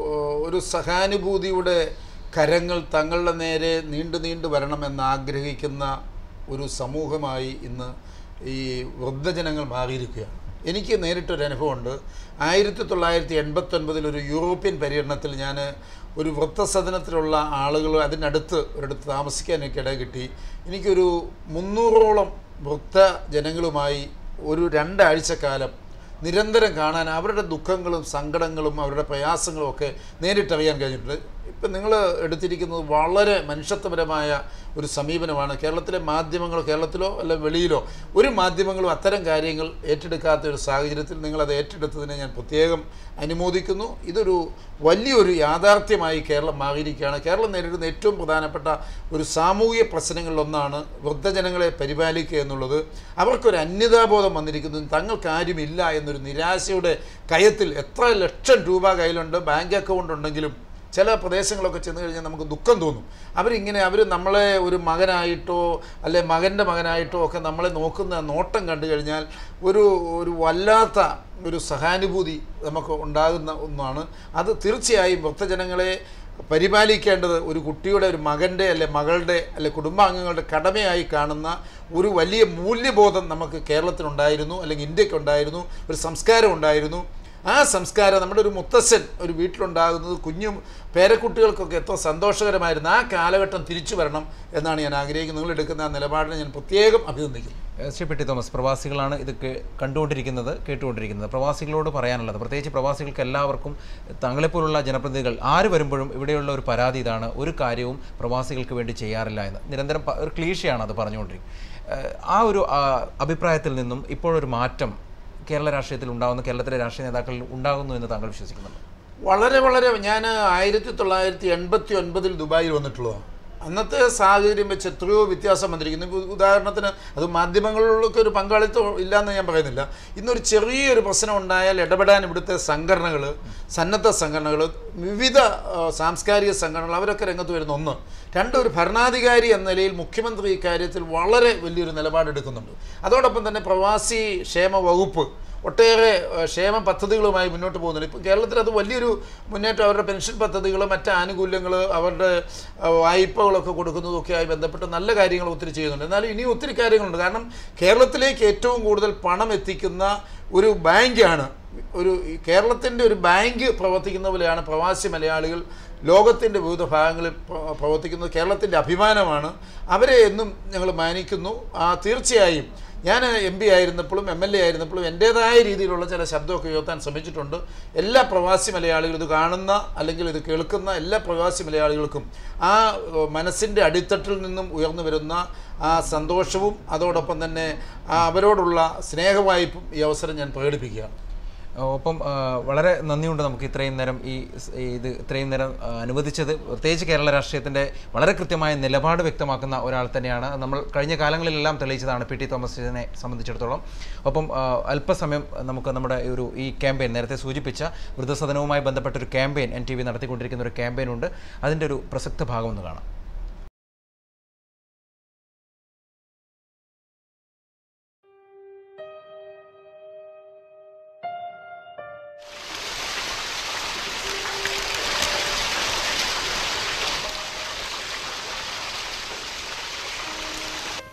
ഒരു സഹാനുഭൂതിയുടെ കരങ്ങൾ തങ്ങളുടെ നേരെ നീണ്ടു നീണ്ടു വരണമെന്ന് ആഗ്രഹിക്കുന്ന ഒരു സമൂഹമായി ഇന്ന് ഈ വൃദ്ധജനങ്ങൾ മാറിയിരിക്കുകയാണ് എനിക്ക് നേരിട്ടൊരു അനുഭവമുണ്ട് ആയിരത്തി തൊള്ളായിരത്തി എൺപത്തൊൻപതിൽ ഒരു യൂറോപ്യൻ പര്യടനത്തിൽ ഞാൻ ഒരു വൃദ്ധസദനത്തിലുള്ള ആളുകൾ അതിനടുത്ത് ഒരിടത്ത് താമസിക്കാൻ എനിക്ക് ഇട കിട്ടി എനിക്കൊരു മുന്നൂറോളം വൃദ്ധജനങ്ങളുമായി ഒരു രണ്ടാഴ്ചക്കാലം നിരന്തരം കാണാൻ അവരുടെ ദുഃഖങ്ങളും സങ്കടങ്ങളും അവരുടെ പ്രയാസങ്ങളും ഒക്കെ നേരിട്ടറിയാൻ കഴിഞ്ഞിട്ടുണ്ട് ഇപ്പം നിങ്ങൾ എടുത്തിരിക്കുന്നത് വളരെ മനുഷ്യത്വപരമായ ഒരു സമീപനമാണ് കേരളത്തിലെ മാധ്യമങ്ങളോ കേരളത്തിലോ അല്ല വെളിയിലോ ഒരു മാധ്യമങ്ങളും അത്തരം കാര്യങ്ങൾ ഏറ്റെടുക്കാത്ത ഒരു സാഹചര്യത്തിൽ നിങ്ങളത് ഏറ്റെടുത്തതിനെ ഞാൻ പ്രത്യേകം അനുമോദിക്കുന്നു ഇതൊരു വലിയൊരു യാഥാർത്ഥ്യമായി കേരളം മാറിയിരിക്കുകയാണ് കേരളം നേരിടുന്ന ഏറ്റവും പ്രധാനപ്പെട്ട ഒരു സാമൂഹിക പ്രശ്നങ്ങളിലൊന്നാണ് വൃദ്ധജനങ്ങളെ പരിപാലിക്കുക എന്നുള്ളത് അവർക്കൊരു അന്യതാബോധം വന്നിരിക്കുന്നു തങ്ങൾക്ക് ആരുമില്ല എന്നൊരു നിരാശയുടെ കയത്തിൽ എത്ര ലക്ഷം രൂപ കയ്യിലുണ്ട് ബാങ്ക് അക്കൗണ്ട് ഉണ്ടെങ്കിലും ചില പ്രദേശങ്ങളൊക്കെ ചെന്ന് കഴിഞ്ഞാൽ നമുക്ക് ദുഃഖം തോന്നും അവരിങ്ങനെ അവർ നമ്മളെ ഒരു മകനായിട്ടോ അല്ലെ മകൻ്റെ മകനായിട്ടോ ഒക്കെ നമ്മളെ നോക്കുന്ന നോട്ടം കണ്ടു കഴിഞ്ഞാൽ ഒരു ഒരു വല്ലാത്ത ഒരു സഹാനുഭൂതി നമുക്ക് ഉണ്ടാകുന്ന ഒന്നാണ് അത് തീർച്ചയായും വൃദ്ധജനങ്ങളെ പരിപാലിക്കേണ്ടത് ഒരു കുട്ടിയുടെ ഒരു മകൻ്റെ അല്ലെ മകളുടെ അല്ലെ കുടുംബാംഗങ്ങളുടെ കടമയായി കാണുന്ന ഒരു വലിയ മൂല്യബോധം നമുക്ക് കേരളത്തിനുണ്ടായിരുന്നു അല്ലെങ്കിൽ ഇന്ത്യക്കുണ്ടായിരുന്നു ഒരു സംസ്കാരം ഉണ്ടായിരുന്നു ആ സംസ്കാരം നമ്മുടെ ഒരു മുത്തശ്ശൻ ഒരു വീട്ടിലുണ്ടാകുന്നത് കുഞ്ഞും പേരക്കുട്ടികൾക്കൊക്കെ എത്ര സന്തോഷകരമായിരുന്നു ആ കാലഘട്ടം തിരിച്ചു വരണം എന്നാണ് ഞാൻ ആഗ്രഹിക്കുന്നത് നിങ്ങൾ എടുക്കുന്ന ആ നിലപാടിനെ ഞാൻ പ്രത്യേകം അഭിനന്ദിക്കുന്നു ഏഹ് ശ്രീ പെട്ടി തോമസ് പ്രവാസികളാണ് ഇത് കേ- കണ്ടുകൊണ്ടിരിക്കുന്നത് കേട്ടുകൊണ്ടിരിക്കുന്നത് പ്രവാസികളോട് പറയാനുള്ളത് പ്രത്യേകിച്ച് പ്രവാസികൾക്ക് എല്ലാവർക്കും തങ്ങളെപ്പോലുള്ള ജനപ്രതിനിധികൾ ആര് വരുമ്പോഴും ഇവിടെയുള്ള ഒരു പരാതി ഇതാണ് ഒരു കാര്യവും പ്രവാസികൾക്ക് വേണ്ടി ചെയ്യാറില്ല എന്ന് നിരന്തരം പ- ഒരു ക്ലീശയാണ് അത് പറഞ്ഞുകൊണ്ടിരിക്കുന്നത് ഏഹ് ആ ഒരു ആ, അഭിപ്രായത്തിൽ നിന്നും ഇപ്പോഴൊരു മാറ്റം കേരള രാഷ്ട്രീയത്തിൽ ഉണ്ടാകുന്ന കേരളത്തിലെ രാഷ്ട്രീയ നേതാക്കളിൽ ഉണ്ടാകുന്നു എന്ന് താങ്കൾ വിശ്വസിക്കുന്നുണ്ട് വളരെ വളരെ ഞാൻ ആയിരത്തി തൊള്ളായിരത്തി എൺപത്തി ഒൻപതിൽ ദുബായിൽ വന്നിട്ടുള്ളതാണ് അന്നത്തെ സാഹചര്യം വെച്ച് എത്രയോ വ്യത്യാസം വന്നിരിക്കുന്നു ഇപ്പോൾ ഉദാഹരണത്തിന് അത് മാധ്യമങ്ങളിലൊക്കെ ഒരു പങ്കാളിത്തം ഇല്ലയെന്ന് ഞാൻ പറയുന്നില്ല ഇന്നൊരു ചെറിയൊരു പ്രശ്നം ഉണ്ടായാൽ ഇടപെടാൻ ഇവിടുത്തെ സംഘടനകൾ സന്നദ്ധ സംഘടനകൾ വിവിധ ആ, സാംസ്കാരിക സംഘടനകൾ അവരൊക്കെ രംഗത്ത് വരുന്ന ഒന്ന് രണ്ട് ഒരു ഭരണാധികാരി എന്ന നിലയിൽ മുഖ്യമന്ത്രി ഇക്കാര്യത്തിൽ വളരെ വലിയൊരു നിലപാടെടുക്കുന്നുണ്ട് അതോടൊപ്പം തന്നെ പ്രവാസി ക്ഷേമ വകുപ്പ് ഒട്ടേറെ ഏഹ്, ക്ഷേമ പദ്ധതികളുമായി മുന്നോട്ട് പോകുന്നുണ്ട് ഇപ്പം കേരളത്തിൽ അത് വലിയൊരു മുന്നേറ്റം അവരുടെ പെൻഷൻ പദ്ധതികൾ മറ്റ് ആനുകൂല്യങ്ങൾ അവരുടെ ഏഹ്, വായ്പകളൊക്കെ കൊടുക്കുന്നതൊക്കെയായി ബന്ധപ്പെട്ട് നല്ല കാര്യങ്ങൾ ഒത്തിരി ചെയ്യുന്നുണ്ട് എന്നാലും ഇനിയും ഒത്തിരി കാര്യങ്ങളുണ്ട് കാരണം കേരളത്തിലേക്ക് ഏറ്റവും കൂടുതൽ പണം എത്തിക്കുന്ന ഒരു ബാങ്കാണ് ഒരു ഈ കേരളത്തിൻ്റെ ഒരു ബാങ്ക് പ്രവർത്തിക്കുന്ന പോലെയാണ് പ്രവാസി മലയാളികൾ ലോകത്തിൻ്റെ വിവിധ ഭാഗങ്ങളിൽ പ്ര- പ്രവർത്തിക്കുന്നത് കേരളത്തിൻ്റെ അഭിമാനമാണ് അവരെ എന്നും ഞങ്ങൾ മാനിക്കുന്നു ആ തീർച്ചയായും ഞാൻ എം പി ആയിരുന്നപ്പോഴും എം എൽ എ ആയിരുന്നപ്പോഴും എൻ്റേതായ രീതിയിലുള്ള ചില ശബ്ദമൊക്കെ ഉയർത്താൻ ശ്രമിച്ചിട്ടുണ്ട് എല്ലാ പ്രവാസി മലയാളികളും ഇത് കാണുന്ന അല്ലെങ്കിൽ ഇത് കേൾക്കുന്ന എല്ലാ പ്രവാസി മലയാളികൾക്കും ആ ഏഹ്, മനസ്സിൻ്റെ അടിത്തട്ടിൽ നിന്നും ഉയർന്നു വരുന്ന ആ സന്തോഷവും അതോടൊപ്പം തന്നെ ആ അവരോടുള്ള സ്നേഹവായ്പും ഈ അവസരം ഞാൻ പ്രകടിപ്പിക്കുകയാണ് ഒപ്പം ആ, വളരെ നന്ദിയുണ്ട് നമുക്ക് ഇത്രയും നേരം ഈ സ്- ഈ ഇത് ഇത്രയും നേരം ആ, അനുവദിച്ചത് പ്രത്യേകിച്ച് കേരള രാഷ്ട്രീയത്തിൻ്റെ വളരെ കൃത്യമായ നിലപാട് വ്യക്തമാക്കുന്ന ഒരാൾ തന്നെയാണ് നമ്മൾ കഴിഞ്ഞ കാലങ്ങളിലെല്ലാം തെളിയിച്ചതാണ് പി ടി തോമസിനെ സംബന്ധിച്ചിടത്തോളം ഒപ്പം ആ, അല്പസമയം നമുക്ക് നമ്മുടെ ഒരു ഈ ക്യാമ്പയിൻ നേരത്തെ സൂചിപ്പിച്ച വൃദ്ധസദനവുമായി ബന്ധപ്പെട്ട ഒരു ക്യാമ്പയിൻ എൻ ടി വി നടത്തിക്കൊണ്ടിരിക്കുന്ന ഒരു ക്യാമ്പയിൻ ഉണ്ട് അതിൻ്റെ ഒരു പ്രസക്ത ഭാഗം ഒന്ന് കാണാം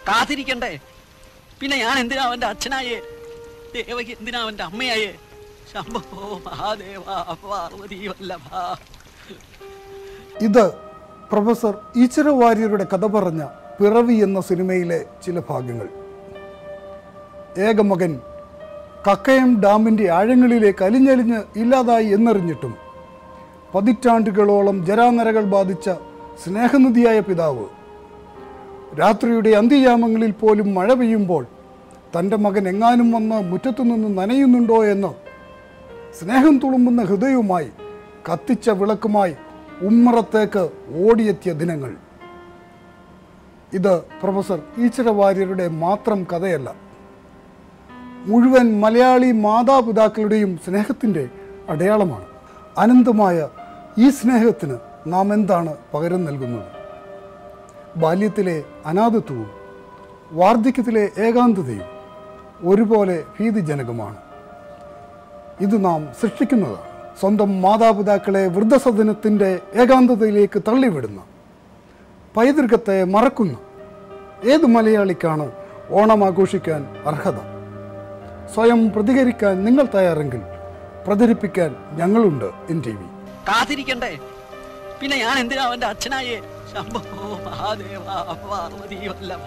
കാത്തിരിക്കണ്ടേ പിന്നെ ഞാൻ എന്തിനാ അവന്റെ അച്ഛനായേ ദേവകി എന്തിനാ അവന്റെ അമ്മയായേ ശംഭോ മഹാദേവ പാർവതി വല്ലഭ ഇത് പ്രൊഫസർ ഈശ്വര വാര്യരുടെ കഥ പറഞ്ഞ പിറവി എന്ന സിനിമയിലെ ചില ഭാഗങ്ങൾ ഏകമകൻ കക്കയം ഡാമിൻ്റെ ആഴങ്ങളിലേക്ക് അലിഞ്ഞലിഞ്ഞ് ഇല്ലാതായി എന്നറിഞ്ഞിട്ടും പതിറ്റാണ്ടുകളോളം ജരാനരകൾ ബാധിച്ച സ്നേഹനിധിയായ പിതാവ് രാത്രിയുടെ അന്ത്യയാമങ്ങളിൽ പോലും മഴ പെയ്യുമ്പോൾ തൻ്റെ മകൻ എങ്ങാനും വന്ന് മുറ്റത്തു നിന്ന് നനയുന്നുണ്ടോ എന്ന് സ്നേഹം തുളുമ്പുന്ന ഹൃദയവുമായി കത്തിച്ച വിളക്കുമായി ഉമ്മറത്തേക്ക് ഓടിയെത്തിയ ദിനങ്ങൾ ഇത് പ്രൊഫസർ ഈശ്വര വാര്യരുടെ മാത്രം കഥയല്ല മുഴുവൻ മലയാളി മാതാപിതാക്കളുടെയും സ്നേഹത്തിൻ്റെ അടയാളമാണ് അനന്തമായ ഈ സ്നേഹത്തിന് നാം എന്താണ് പകരം നൽകുന്നത് ബാല്യത്തിലെ അനാഥത്വവും വാർദ്ധക്യത്തിലെ ഏകാന്തതയും ഒരുപോലെ ഭീതിജനകമാണ് ഇത് നാം സൃഷ്ടിക്കുന്നതാണ് സ്വന്തം മാതാപിതാക്കളെ വൃദ്ധസദനത്തിൻ്റെ ഏകാന്തതയിലേക്ക് തള്ളിവിടുന്ന പൈതൃകത്തെ മറക്കുന്ന ഏത് മലയാളിക്കാണ് ഓണം ആഘോഷിക്കാൻ അർഹത സ്വയം പ്രതികരിക്കാൻ നിങ്ങൾ തയ്യാറെങ്കിൽ പ്രചരിപ്പിക്കാൻ ഞങ്ങളുണ്ട് എൻ ടി വി കാത്തിരിക്കണ്ടേ പിന്നെ ഞാൻ എന്തിനാ അവന്റെ അച്ഛനായേ ശംഭോ മഹാദേവ പാർവതി വല്ലഭ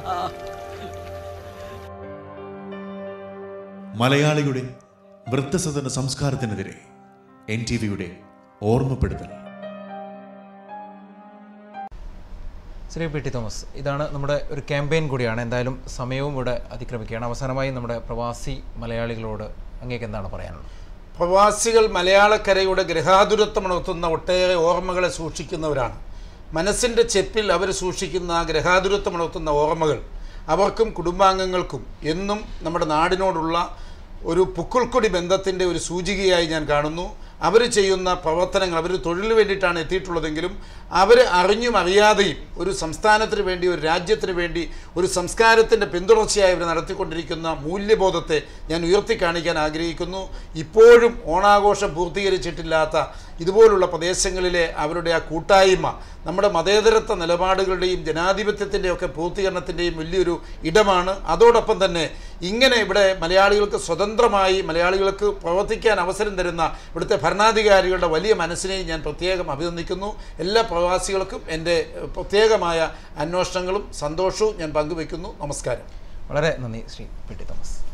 മലയാളിയുടെ വൃദ്ധസദന സംസ്കാരത്തിനെതിരെ എൻ ടി വിയുടെ ഓർമ്മപ്പെടുത്തൽ ശ്രീ പി ടി തോമസ് ഇതാണ് നമ്മുടെ ഒരു ക്യാമ്പയിൻ കൂടിയാണ് എന്തായാലും സമയവും ഇവിടെ അതിക്രമിക്കുകയാണ് അവസാനമായി നമ്മുടെ പ്രവാസി മലയാളികളോട് അങ്ങേക്ക് എന്താണ് പറയാനുള്ളത് പ്രവാസികൾ മലയാളക്കരയുടെ ഗ്രഹാതുരത്വമുണർത്തുന്ന ഒട്ടേറെ ഓർമ്മകളെ സൂക്ഷിക്കുന്നവരാണ് മനസ്സിൻ്റെ ചെപ്പിൽ അവർ സൂക്ഷിക്കുന്ന ആ ഗ്രഹാതുരത്വമുണർത്തുന്ന ഓർമ്മകൾ അവർക്കും കുടുംബാംഗങ്ങൾക്കും എന്നും നമ്മുടെ നാടിനോടുള്ള ഒരു പുക്കിൾക്കൊടി ബന്ധത്തിൻ്റെ ഒരു സൂചികയായി ഞാൻ കാണുന്നു അവർ ചെയ്യുന്ന പ്രവർത്തനങ്ങൾ അവർ തൊഴിലിന് വേണ്ടിയിട്ടാണ് എത്തിയിട്ടുള്ളതെങ്കിലും അവർ അറിഞ്ഞും അറിയാതെയും ഒരു സംസ്ഥാനത്തിന് വേണ്ടി ഒരു രാജ്യത്തിന് വേണ്ടി ഒരു സംസ്കാരത്തിൻ്റെ പിന്തുടർച്ചയായി അവർ നടത്തിക്കൊണ്ടിരിക്കുന്ന മൂല്യബോധത്തെ ഞാൻ ഉയർത്തി കാണിക്കാൻ ആഗ്രഹിക്കുന്നു ഇപ്പോഴും ഓണാഘോഷം പൂർത്തീകരിച്ചിട്ടില്ലാത്ത ഇതുപോലുള്ള പ്രദേശങ്ങളിലെ അവരുടെ ആ കൂട്ടായ്മ നമ്മുടെ മതേതരത്വ നിലപാടുകളുടെയും ജനാധിപത്യത്തിൻ്റെയും ഒക്കെ പൂർത്തീകരണത്തിൻ്റെയും വലിയൊരു ഇടമാണ് അതോടൊപ്പം തന്നെ ഇങ്ങനെ ഇവിടെ മലയാളികൾക്ക് സ്വതന്ത്രമായി മലയാളികൾക്ക് പ്രവർത്തിക്കാൻ അവസരം തരുന്ന ഇവിടുത്തെ ഭരണാധികാരികളുടെ വലിയ മനസ്സിനെയും ഞാൻ പ്രത്യേകം അഭിനന്ദിക്കുന്നു എല്ലാ പ്രവാസികൾക്കും എൻ്റെ പ്രത്യേകമായ അന്വേഷണങ്ങളും സന്തോഷവും ഞാൻ പങ്കുവെക്കുന്നു നമസ്കാരം വളരെ നന്ദി ശ്രീ പി ടി തോമസ്